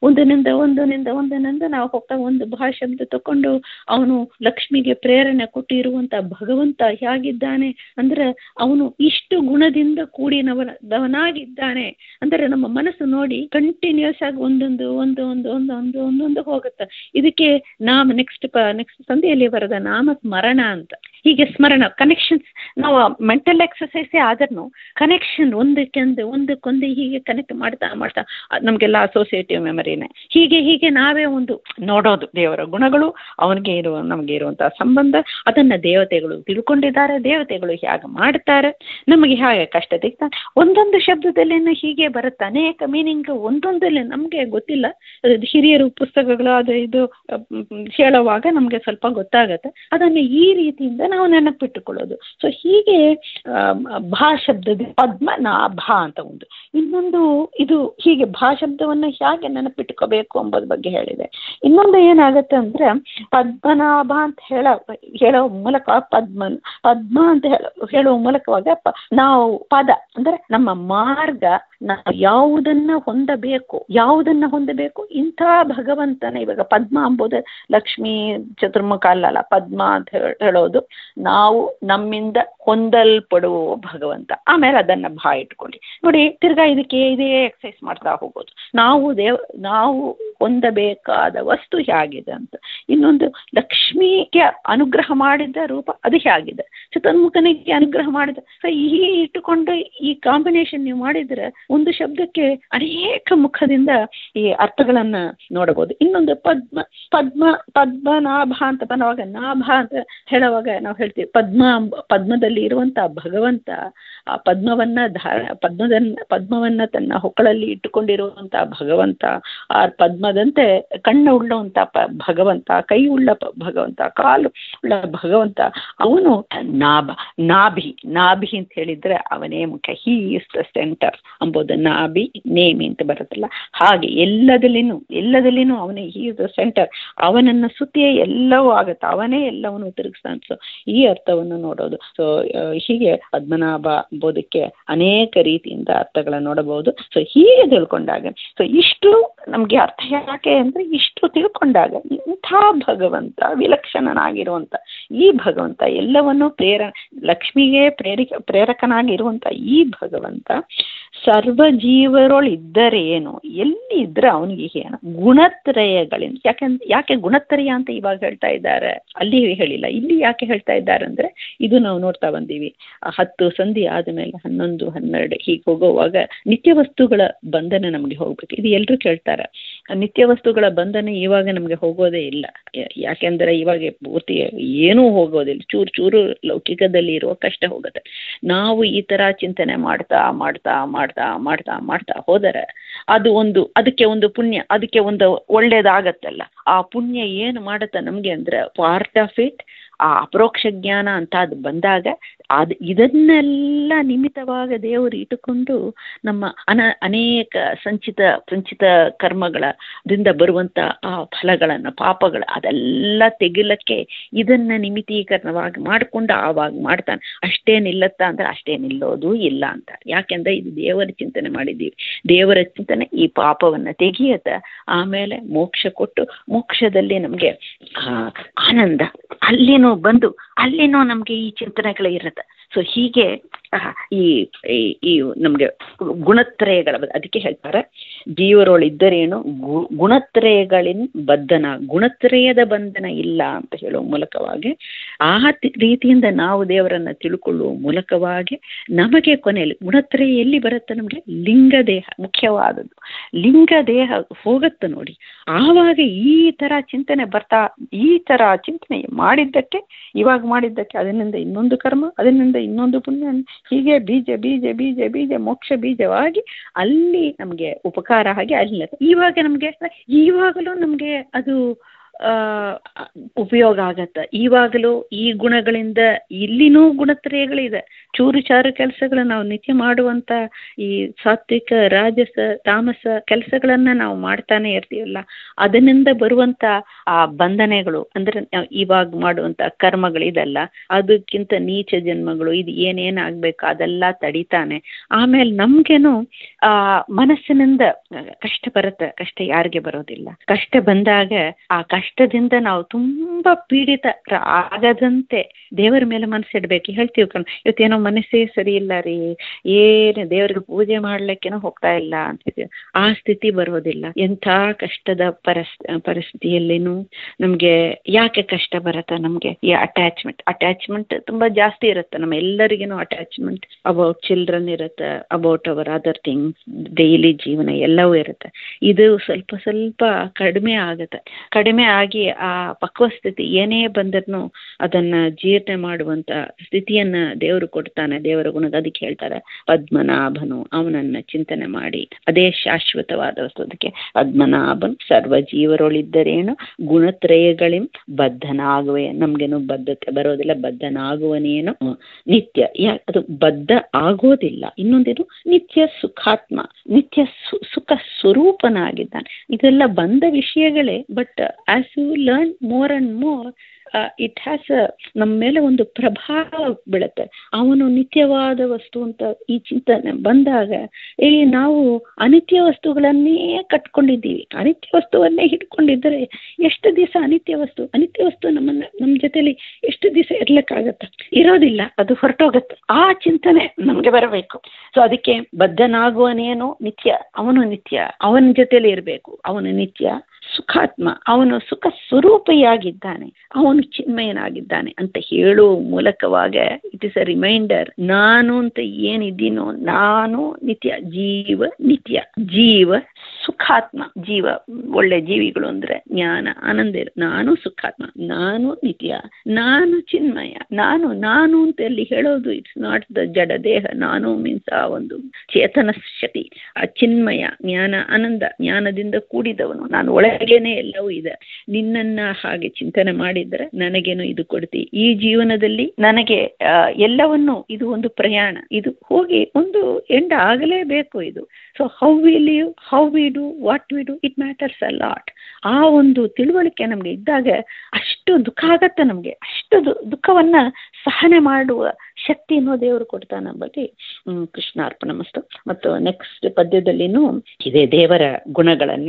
ಒಂದನಿಂದ ಒಂದನಿಂದ ಒಂದನಿಂದ ನಾವು ಹೋಗ್ತಾ ಒಂದು ಭಾಷಬ್ದ ತಕೊಂಡು ಅವನು ಲಕ್ಷ್ಮಿಗೆ ಪ್ರೇರಣೆ ಕೊಟ್ಟಿರುವಂತ ಭಗವಂತ ಹೇಗಿದ್ದಾನೆ ಅಂದ್ರೆ ಅವನು ಇಷ್ಟು ಗುಣದಿಂದ ಕೂಡಿನವನವನಾಗಿದ್ದಾನೆ ಅಂದರೆ ನಮ್ಮ ಮನಸ್ಸು ನೋಡಿ ಕಂಟಿನ್ಯೂಸ್ ಆಗಿ ಒಂದೊಂದು ಒಂದು ಒಂದು ಒಂದು ಒಂದು ಒಂದೊಂದು ಹೋಗುತ್ತೆ ಇದಕ್ಕೆ ನಾಮ ನೆಕ್ಸ್ಟ್ ನೆಕ್ಸ್ಟ್ ಸಂಧಿಯಲ್ಲಿ ಬರದ ನಾಮ ಸ್ಮರಣ ಅಂತ ಹೀಗೆ ಸ್ಮರಣ ಕನೆಕ್ಷನ್ಸ್ ನಾವು ಮೆಂಟಲ್ ಎಕ್ಸಸೈಸೇ ಆದ್ರೂ ಕನೆಕ್ಷನ್ ಒಂದಕ್ಕೊಂದು ಒಂದಕ್ಕೊಂದು ಹೀಗೆ ಕನೆಕ್ಟ್ ಮಾಡ್ತಾ ಮಾಡ್ತಾ ಅದ್ ನಮಗೆಲ್ಲ ಅಸೋಸಿಯೇಟಿವ್ ಮೆಮರಿನೇ ಹೀಗೆ ಹೀಗೆ ನಾವೇ ಒಂದು ನೋಡೋದು ದೇವರ ಗುಣಗಳು ಅವನಿಗೆ ಇರುವ ನಮಗೆ ಇರುವಂತಹ ಸಂಬಂಧ ಅದನ್ನ ದೇವತೆಗಳು ತಿಳ್ಕೊಂಡಿದ್ದಾರೆ ದೇವತೆಗಳು ಹೇಗೆ ಮಾಡ್ತಾರೆ ನಮಗೆ ಹೇಗೆ ಕಷ್ಟ ತೆಗ್ತಾ ಒಂದೊಂದು ಶಬ್ದದಲ್ಲೇನು ಹೀಗೆ ಬರುತ್ತೆ ಅನೇಕ ಮೀನಿಂಗ್ ಒಂದೊಂದಲ್ಲಿ ನಮಗೆ ಗೊತ್ತಿಲ್ಲ ಅದು ಹಿರಿಯರು ಪುಸ್ತಕಗಳು ಅದು ಇದು ಅಹ್, ಹೇಳುವಾಗ ನಮಗೆ ಸ್ವಲ್ಪ ಗೊತ್ತಾಗತ್ತೆ ಅದನ್ನು ಈ ರೀತಿಯಿಂದ ನಾವು ನೆನಪಿಟ್ಟುಕೊಳ್ಳೋದು ಸೊ ಹೀಗೆ ಆ, ಭಾ ಶಬ್ದದ ಪದ್ಮನಾಭ ಅಂತ ಒಂದು ಇನ್ನೊಂದು ಇದು ಹೀಗೆ ಭಾ ಶಬ್ದವನ್ನು ಹೇಗೆ ನೆನಪಿಟ್ಕೋಬೇಕು ಎಂಬುದ್ರ ಬಗ್ಗೆ ಹೇಳಿದೆ ಇನ್ನೊಂದು ಏನಾಗುತ್ತೆ ಅಂದ್ರೆ ಪದ್ಮನಾಭ ಅಂತ ಹೇಳ ಹೇಳೋ ಮೂಲಕ ಪದ್ಮ ಪದ್ಮ ಅಂತ ಹೇಳೋ ಹೇಳುವ ಮೂಲಕವಾಗ ಪ- ನಾವು ಪದ ಅಂದ್ರೆ ನಮ್ಮ ಮಾರ್ಗ ನಾವು ಯಾವುದನ್ನ ಹೊಂದಬೇಕು ಯಾವುದನ್ನ ಹೊಂದಬೇಕು ಇಂಥ ಭಗವಂತನ ಇವಾಗ ಪದ್ಮ ಎಂಬುದು ಲಕ್ಷ್ಮೀ ಚತುರ್ಮುಖ ಅಲ್ಲಲ್ಲ ಪದ್ಮ ಅಂತ ಹೇಳ್- ಹೇಳೋದು ನಾವು ನಮ್ಮಿಂದ ಹೊಂದಲ್ಪಡುವ ಭಗವಂತ ಆಮೇಲೆ ಅದನ್ನ ಭಾ ಇಟ್ಕೊಂಡು ನೋಡಿ ತಿರ್ಗಾ ಇದಕ್ಕೆ ಇದೇ ಎಕ್ಸಸೈಸ್ ಮಾಡ್ತಾ ಹೋಗೋದು ನಾವು ದೇವ್ ನಾವು ಹೊಂದಬೇಕಾದ ವಸ್ತು ಹೇಗಿದೆ ಅಂತ ಇನ್ನೊಂದು ಲಕ್ಷ್ಮಿಗೆ ಅನುಗ್ರಹ ಮಾಡಿದ ರೂಪ ಅದು ಹೇಗಿದೆ ಚತುರ್ಮುಖನಿಗೆ ಅನುಗ್ರಹ ಮಾಡಿದ ಸೊ ಈ ಇಟ್ಟುಕೊಂಡು ಈ ಕಾಂಬಿನೇಷನ್ ನೀವು ಮಾಡಿದ್ರೆ ಒಂದು ಶಬ್ದಕ್ಕೆ ಅನೇಕ ಮುಖದಿಂದ ಈ ಅರ್ಥಗಳನ್ನ ನೋಡಬಹುದು ಇನ್ನೊಂದು ಪದ್ಮ ಪದ್ಮ ಪದ್ಮನಾಭ ಅಂತ ಬರುವಾಗ ನಾಭ ಅಂತ ಹೇಳುವಾಗ ನಾವು ಹೇಳ್ತೀವಿ ಪದ್ಮ ಎಂಬ- ಪದ್ಮದಲ್ಲಿ ಇರುವಂತ ಭಗವಂತ ಆ ಪದ್ಮವನ್ನ ಧಾರ ಪದ್ಮದನ್ನ ಪದ್ಮವನ್ನ ತನ್ನ ಹೊಕ್ಕಳಲ್ಲಿ ಇಟ್ಟುಕೊಂಡಿರುವಂತ ಭಗವಂತ ಆ ಪದ್ಮದಂತೆ ಕಣ್ಣು ಉಳ್ಳಂತ ಪ ಭಗವಂತ ಕೈ ಉಳ್ಳ ಪ- ಭಗವಂತ ಕಾಲು ಉಳ್ಳ ಭಗವಂತ ಅವನು ನಾಭ ನಾಭಿ ನಾಭಿ ಅಂತ ಹೇಳಿದ್ರೆ ಅವನೇ ಮುಖ್ಯ ಹೀ ಇಸ್ ದ ಸೆಂಟರ್ ಅಂಬೋದು ನಾಭಿ ನೇಮಿ ಅಂತ ಬರುತ್ತಲ್ಲ ಹಾಗೆ ಎಲ್ಲದಲ್ಲಿನೂ ಎಲ್ಲದಲ್ಲಿನೂ ಅವನೇ ಹೀ ಇಸ್ ದ ಸೆಂಟರ್ ಅವನನ್ನ ಸುತ್ತಿಯೇ ಎಲ್ಲವೂ ಆಗುತ್ತೆ ಅವನೇ ಎಲ್ಲವನ್ನು ತಿರುಗಿಸ್ತಾನೆ ಸೊ ಈ ಅರ್ಥವನ್ನು ನೋಡೋದು ಸೊ ಹೀಗೆ ಪದ್ಮನಾಭ ಎಂಬುದಕ್ಕೆ ಅನೇಕ ರೀತಿಯಿಂದ ಅರ್ಥಗಳನ್ನು ನೋಡಬಹುದು ಸೊ ಹೀಗೆ ತಿಳ್ಕೊಂಡಾಗ ಸೊ ಇಷ್ಟು ನಮಗೆ ಅರ್ಥ ಯಾಕೆ ಅಂದ್ರೆ ಇಷ್ಟು ತಿಳ್ಕೊಂಡಾಗ ಇಂಥ ಭಗವಂತ ವಿಲಕ್ಷಣನಾಗಿರುವಂತ ಈ ಭಗವಂತ ಎಲ್ಲವನ್ನೂ ಪ್ರೇರ ಲಕ್ಷ್ಮಿಗೆ ಪ್ರೇರಿಕ ಪ್ರೇರಕನಾಗಿರುವಂತ ಈ ಭಗವಂತ ಸರ್ವ ಜೀವರೊಳಿದ್ದರೆ ಏನು ಎಲ್ಲಿ ಇದ್ರೆ ಅವನಿಗೆ ಏನು ಗುಣತ್ರಯಗಳಿಂದ ಯಾಕಂದ್ರೆ ಯಾಕೆ ಗುಣತ್ರಯ ಅಂತ ಇವಾಗ ಹೇಳ್ತಾ ಇದ್ದಾರೆ ಅಲ್ಲಿ ಹೇಳಿಲ್ಲ ಇಲ್ಲಿ ಯಾಕೆ ಹೇಳ್ತಾ ಇದ್ದಾರೆ ಅಂದ್ರೆ ಇದು ನಾವು ನೋಡ್ತಾ ಬಂದೀವಿ ಆ ಹತ್ತು ಸಂಧಿ ಆದಮೇಲೆ ಹನ್ನೊಂದು ಹನ್ನೆರಡು ಹೀಗೆ ಹೋಗುವಾಗ ನಿತ್ಯ ವಸ್ತುಗಳ ಬಂಧನ ನಮಗೆ ಹೋಗ್ಬೇಕು ಇದು ಎಲ್ಲರೂ ಕೇಳ್ತಾರೆ ನಿತ್ಯ ವಸ್ತುಗಳ ಬಂಧನ ಇವಾಗ ನಮಗೆ ಹೋಗೋದೇ ಇಲ್ಲ ಯಾ- ಯಾಕೆಂದ್ರೆ ಇವಾಗ ಪೂರ್ತಿ ಏನೂ ಹೋಗೋದಿಲ್ಲ ಚೂರು ಚೂರು ಲೌಕಿಕದಲ್ಲಿ ಇರುವ ಕಷ್ಟ ಹೋಗುತ್ತೆ ನಾವು ಈ ತರ ಚಿಂತನೆ ಮಾಡ್ತಾ ಮಾಡ್ತಾ ಮಾಡ್ತಾ ಮಾಡ್ತಾ ಮಾಡ್ತಾ ಹೋದರೆ ಅದು ಒಂದು ಅದಕ್ಕೆ ಒಂದು ಪುಣ್ಯ ಅದಕ್ಕೆ ಒಂದು ಒಳ್ಳೇದಾಗತ್ತಲ್ಲ ಆ ಪುಣ್ಯ ಏನು ಮಾಡುತ್ತೆ ನಮಗೆ ಅಂದ್ರೆ ಪಾರ್ಟ್ ಆಫ್ ಇಟ್ ಆ ಅಪರೋಕ್ಷ ಜ್ಞಾನ ಅಂತ ಅದು ಬಂದಾಗ ಅದು ಇದನ್ನೆಲ್ಲ ನಿಮಿತ್ತವಾಗ ದೇವರು ಇಟ್ಟುಕೊಂಡು ನಮ್ಮ ಅನ ಅನೇಕ ಸಂಚಿತ ಸಂಚಿತ ಕರ್ಮಗಳದಿಂದ ಬರುವಂತ ಆ ಫಲಗಳನ್ನು ಪಾಪಗಳ ಅದೆಲ್ಲ ತೆಗಿಲಕ್ಕೆ ಇದನ್ನ ನಿಮಿತೀಕರಣವಾಗಿ ಮಾಡಿಕೊಂಡು ಆವಾಗ ಮಾಡ್ತಾನೆ ಅಷ್ಟೇ ನಿಲ್ಲತ್ತಾ ಅಂದ್ರೆ ಅಷ್ಟೇ ನಿಲ್ಲೋದು ಇಲ್ಲ ಅಂತ ಯಾಕೆಂದ್ರೆ ಇದು ದೇವರ ಚಿಂತನೆ ಮಾಡಿದ್ದೀವಿ ದೇವರ ಚಿಂತನೆ ಈ ಪಾಪವನ್ನ ತೆಗಿಯತ್ತ ಆಮೇಲೆ ಮೋಕ್ಷ ಕೊಟ್ಟು ಮೋಕ್ಷದಲ್ಲಿ ನಮಗೆ ಆನಂದ ಅಲ್ಲಿನೂ ಬಂದು ಅಲ್ಲಿನೂ ನಮಗೆ ಈ ಚಿಂತನೆಗಳು ಇರುತ್ತೆ ಸೊ ಹೀಗೆ ಆ, ಈ ಈ- ಈ ನಮಗೆ ಗುಣತ್ರಯಗಳ ಬಗ್ಗೆ ಅದಕ್ಕೆ ಹೇಳ್ತಾರೆ ಜೀವರೊಳಿದ್ದರೇನು ಗು ಗುಣತ್ರಯಗಳಿನ್ ಬಂಧನ ಗುಣತ್ರಯದ ಬಂಧನ ಇಲ್ಲ ಅಂತ ಹೇಳುವ ಮೂಲಕವಾಗಿ ಆ ತಿ- ರೀತಿಯಿಂದ ನಾವು ದೇವರನ್ನ ತಿಳ್ಕೊಳ್ಳುವ ಮೂಲಕವಾಗಿ ನಮಗೆ ಕೊನೆಯಲ್ಲಿ ಗುಣತ್ರಯ ಎಲ್ಲಿ ಬರುತ್ತೆ ನಮಗೆ ಲಿಂಗ ದೇಹ ಮುಖ್ಯವಾದದ್ದು ಲಿಂಗ ದೇಹ ಹೋಗುತ್ತೆ ನೋಡಿ ಆವಾಗ ಈ ತರ ಚಿಂತನೆ ಬರ್ತಾ ಈ ತರ ಚಿಂತನೆ ಮಾಡಿದ್ದಕ್ಕೆ ಇವಾಗ ಮಾಡಿದ್ದಕ್ಕೆ ಅದರಿಂದ ಇನ್ನೊಂದು ಕರ್ಮ ಅದರಿಂದ ಇನ್ನೊಂದು ಪುಣ್ಯ ಹೀಗೆ ಬೀಜ ಬೀಜ ಬೀಜ ಬೀಜ ಮೋಕ್ಷ ಬೀಜವಾಗಿ ಅಲ್ಲಿ ನಮಗೆ ಉಪಕಾರ ಆಗಿ ಅಲ್ಲಿ ಇವಾಗ ನಮಗೆ ಇವಾಗಲೂ ನಮಗೆ ಅದು ಉಪಯೋಗ ಆಗತ್ತೆ ಇವಾಗಲೂ ಈ ಗುಣಗಳಿಂದ ಇಲ್ಲಿನೂ ಗುಣತ್ರಯಗಳಿದೆ ಚೂರು ಚಾರು ಕೆಲಸಗಳು ನಾವು ನಿತ್ಯ ಮಾಡುವಂಥ ಈ ಸಾತ್ವಿಕ ರಾಜಸ ತಾಮಸ ಕೆಲಸಗಳನ್ನ ನಾವು ಮಾಡ್ತಾನೆ ಇರ್ತೀವಲ್ಲ ಅದರಿಂದ ಬರುವಂಥ ಆ ಬಂಧನೆಗಳು ಅಂದರೆ ಇವಾಗ ಮಾಡುವಂಥ ಕರ್ಮಗಳಿದೆಲ್ಲ ಅದಕ್ಕಿಂತ ನೀಚ ಜನ್ಮಗಳು ಇದು ಏನೇನು ಆಗಬೇಕು ಅದೆಲ್ಲ ತಡಿತಾನೆ ಆಮೇಲೆ ನಮಗೇನು ಆ ಮನಸ್ಸಿನಿಂದ ಕಷ್ಟ ಬರುತ್ತೆ ಕಷ್ಟ ಯಾರಿಗೆ ಬರೋದಿಲ್ಲ ಕಷ್ಟ ಬಂದಾಗ ಆ ಕಷ್ಟದಿಂದ ನಾವು ತುಂಬಾ ಪೀಡಿತ ಆಗದಂತೆ ದೇವರ ಮೇಲೆ ಮನಸ್ಸಿಡ್ಬೇಕು ಹೇಳ್ತೀವಿ ಕಣ್ ಇವತ್ತೇನೋ ಮನಸ್ಸೇ ಸರಿ ಇಲ್ಲ ರೀ ಏನು ದೇವರಿಗೆ ಪೂಜೆ ಮಾಡ್ಲಿಕ್ಕೇನೋ ಹೋಗ್ತಾ ಇಲ್ಲ ಅಂತಿದ್ವಿ ಆ ಸ್ಥಿತಿ ಬರೋದಿಲ್ಲ ಎಂಥ ಕಷ್ಟದ ಪರಿಸ್ ಪರಿಸ್ಥಿತಿಯಲ್ಲಿನೂ ನಮಗೆ ಯಾಕೆ ಕಷ್ಟ ಬರುತ್ತೆ ನಮಗೆ ಈ ಅಟ್ಯಾಚ್ಮೆಂಟ್ ಅಟ್ಯಾಚ್ಮೆಂಟ್ ತುಂಬಾ ಜಾಸ್ತಿ ಇರುತ್ತೆ ನಮ್ಮ ಎಲ್ಲರಿಗೂ ಅಟ್ಯಾಚ್ಮೆಂಟ್ ಅಬೌಟ್ ಚಿಲ್ಡ್ರನ್ ಇರುತ್ತೆ about our other things daily ಜೀವನ ಎಲ್ಲವೂ ಇರುತ್ತೆ ಇದು ಸ್ವಲ್ಪ ಸ್ವಲ್ಪ ಕಡಿಮೆ ಆಗುತ್ತೆ ಕಡಿಮೆ ಆಗಿ ಆ ಪಕ್ವ ಸ್ಥಿತಿ ಏನೇ ಬಂದ್ರೂ ಅದನ್ನ ಜೀರ್ಣ ಮಾಡುವಂತ ಸ್ಥಿತಿಯನ್ನ ದೇವರು ಕೊಡ್ತಾನೆ ದೇವರ ಗುಣದ ಅದಕ್ಕೆ ಹೇಳ್ತಾರೆ ಪದ್ಮನಾಭನು ಅವನನ್ನ ಚಿಂತನೆ ಮಾಡಿ ಅದೇ ಶಾಶ್ವತವಾದ ವಸ್ತು ಅದಕ್ಕೆ ಪದ್ಮನಾಭನ್ ಸರ್ವ ಜೀವರೊಳಿದ್ದರೇನು ಗುಣತ್ರಯಗಳಿಂ ಬದ್ಧನಾಗುವೆ ನಮ್ಗೇನು ಬದ್ಧತೆ ಬರೋದಿಲ್ಲ ಬದ್ಧನಾಗುವನೇನು ನಿತ್ಯ ಯಾ ಅದು ಬದ್ಧ ಆಗೋದಿಲ್ಲ ಇನ್ನೊಂದೇನು ನಿತ್ಯ ಸುಖಾತ್ಮ ನಿತ್ಯ ಸುಖ ಸ್ವರೂಪನಾಗಿದ್ದಾನೆ ಇದೆಲ್ಲ ಬಂದ ವಿಷಯಗಳೇ but as you learn more and more it has ನಮ್ಮ ಮೇಲೆ ಒಂದು ಪ್ರಭಾವ ಬೀಳುತ್ತೆ ಅವನು ನಿತ್ಯವಾದ ವಸ್ತು ಅಂತ ಈ ಚಿಂತನೆ ಬಂದಾಗ ಏ ನಾವು ಅನಿತ್ಯ ವಸ್ತುಗಳನ್ನೇ ಕಟ್ಕೊಂಡಿದ್ದೀವಿ ಅನಿತ್ಯ ವಸ್ತುವನ್ನೇ ಹಿಡ್ಕೊಂಡಿದ್ದರೆ ಎಷ್ಟು ದಿವಸ ಅನಿತ್ಯ ವಸ್ತು ಅನಿತ್ಯ ವಸ್ತು ನಮ್ಮನ್ನ ನಮ್ಮ ಜೊತೆಲಿ ಎಷ್ಟು ದಿವಸ ಇರ್ಲಿಕ್ಕಾಗತ್ತೆ ಇರೋದಿಲ್ಲ ಅದು ಹೊರಟೋಗತ್ತೆ ಆ ಚಿಂತನೆ ನಮಗೆ ಬರಬೇಕು ಸೊ ಅದಕ್ಕೆ ಬದ್ಧನಾಗುವನೇನು ನಿತ್ಯ ಅವನು ನಿತ್ಯ ಅವನ ಜೊತೆಲಿ ಇರಬೇಕು ಅವನು ನಿತ್ಯ ಸುಖಾತ್ಮ ಅವನು ಸುಖ ಸ್ವರೂಪಿಯಾಗಿದ್ದಾನೆ ಅವನು ಚಿನ್ಮಯನಾಗಿದ್ದಾನೆ ಅಂತ ಹೇಳುವ ಮೂಲಕವಾಗ ಇಟ್ ಇಸ್ ಅ ರಿಮೈಂಡರ್ ನಾನು ಅಂತ ಏನಿದ್ದೀನೋ ನಾನು ನಿತ್ಯ ಜೀವ ನಿತ್ಯ ಜೀವ ಸುಖಾತ್ಮ ಜೀವ ಒಳ್ಳೆ ಜೀವಿಗಳು ಅಂದ್ರೆ ಜ್ಞಾನ ಆನಂದ ನಾನು ಸುಖಾತ್ಮ ನಾನು ನಿತ್ಯ ನಾನು ಚಿನ್ಮಯ ನಾನು ನಾನು ಅಂತ ಅಲ್ಲಿ ಹೇಳೋದು ಇಟ್ಸ್ ನಾಟ್ ದ ಜಡ ದೇಹ ನಾನು ಮೀನ್ಸ್ ಆ ಒಂದು ಚೇತನ ಶಕ್ತಿ ಆ ಚಿನ್ಮಯ ಜ್ಞಾನ ಆನಂದ ಜ್ಞಾನದಿಂದ ಕೂಡಿದವನು ನಾನು ಒಳಗೇನೆ ಎಲ್ಲವೂ ಇದೆ ನಿನ್ನನ್ನ ಹಾಗೆ ಚಿಂತನೆ ಮಾಡಿದ್ರೆ ನನಗೇನು ಇದು ಕೊಡ್ತಿ ಈ ಜೀವನದಲ್ಲಿ ನನಗೆ ಎಲ್ಲವನ್ನು ಇದು ಒಂದು ಪ್ರಯಾಣ ಇದು ಹೋಗಿ ಒಂದು ಎಂಡ್ ಆಗಲೇಬೇಕು ಇದು so how we live how we do what we do it matters a lot ಆ ಒಂದು ತಿಳುವಳಿಕೆ ನಮಗೆ ಇದ್ದಾಗ ಅಷ್ಟು ದುಃಖ ಆಗತ್ತೆ ನಮಗೆ ಅಷ್ಟು ದುಃಖವನ್ನ ಸಹನೆ ಮಾಡುವ ಶಕ್ತಿಯನ್ನು ದೇವರು ಕೊಡ್ತಾನೆ ಬಗ್ಗೆ ಕೃಷ್ಣಾರ್ಪಣ ಮಸ್ತು ಮತ್ತು ನೆಕ್ಸ್ಟ್ ಪದ್ಯದಲ್ಲಿನೂ ಇದೇ ದೇವರ ಗುಣಗಳನ್ನೇ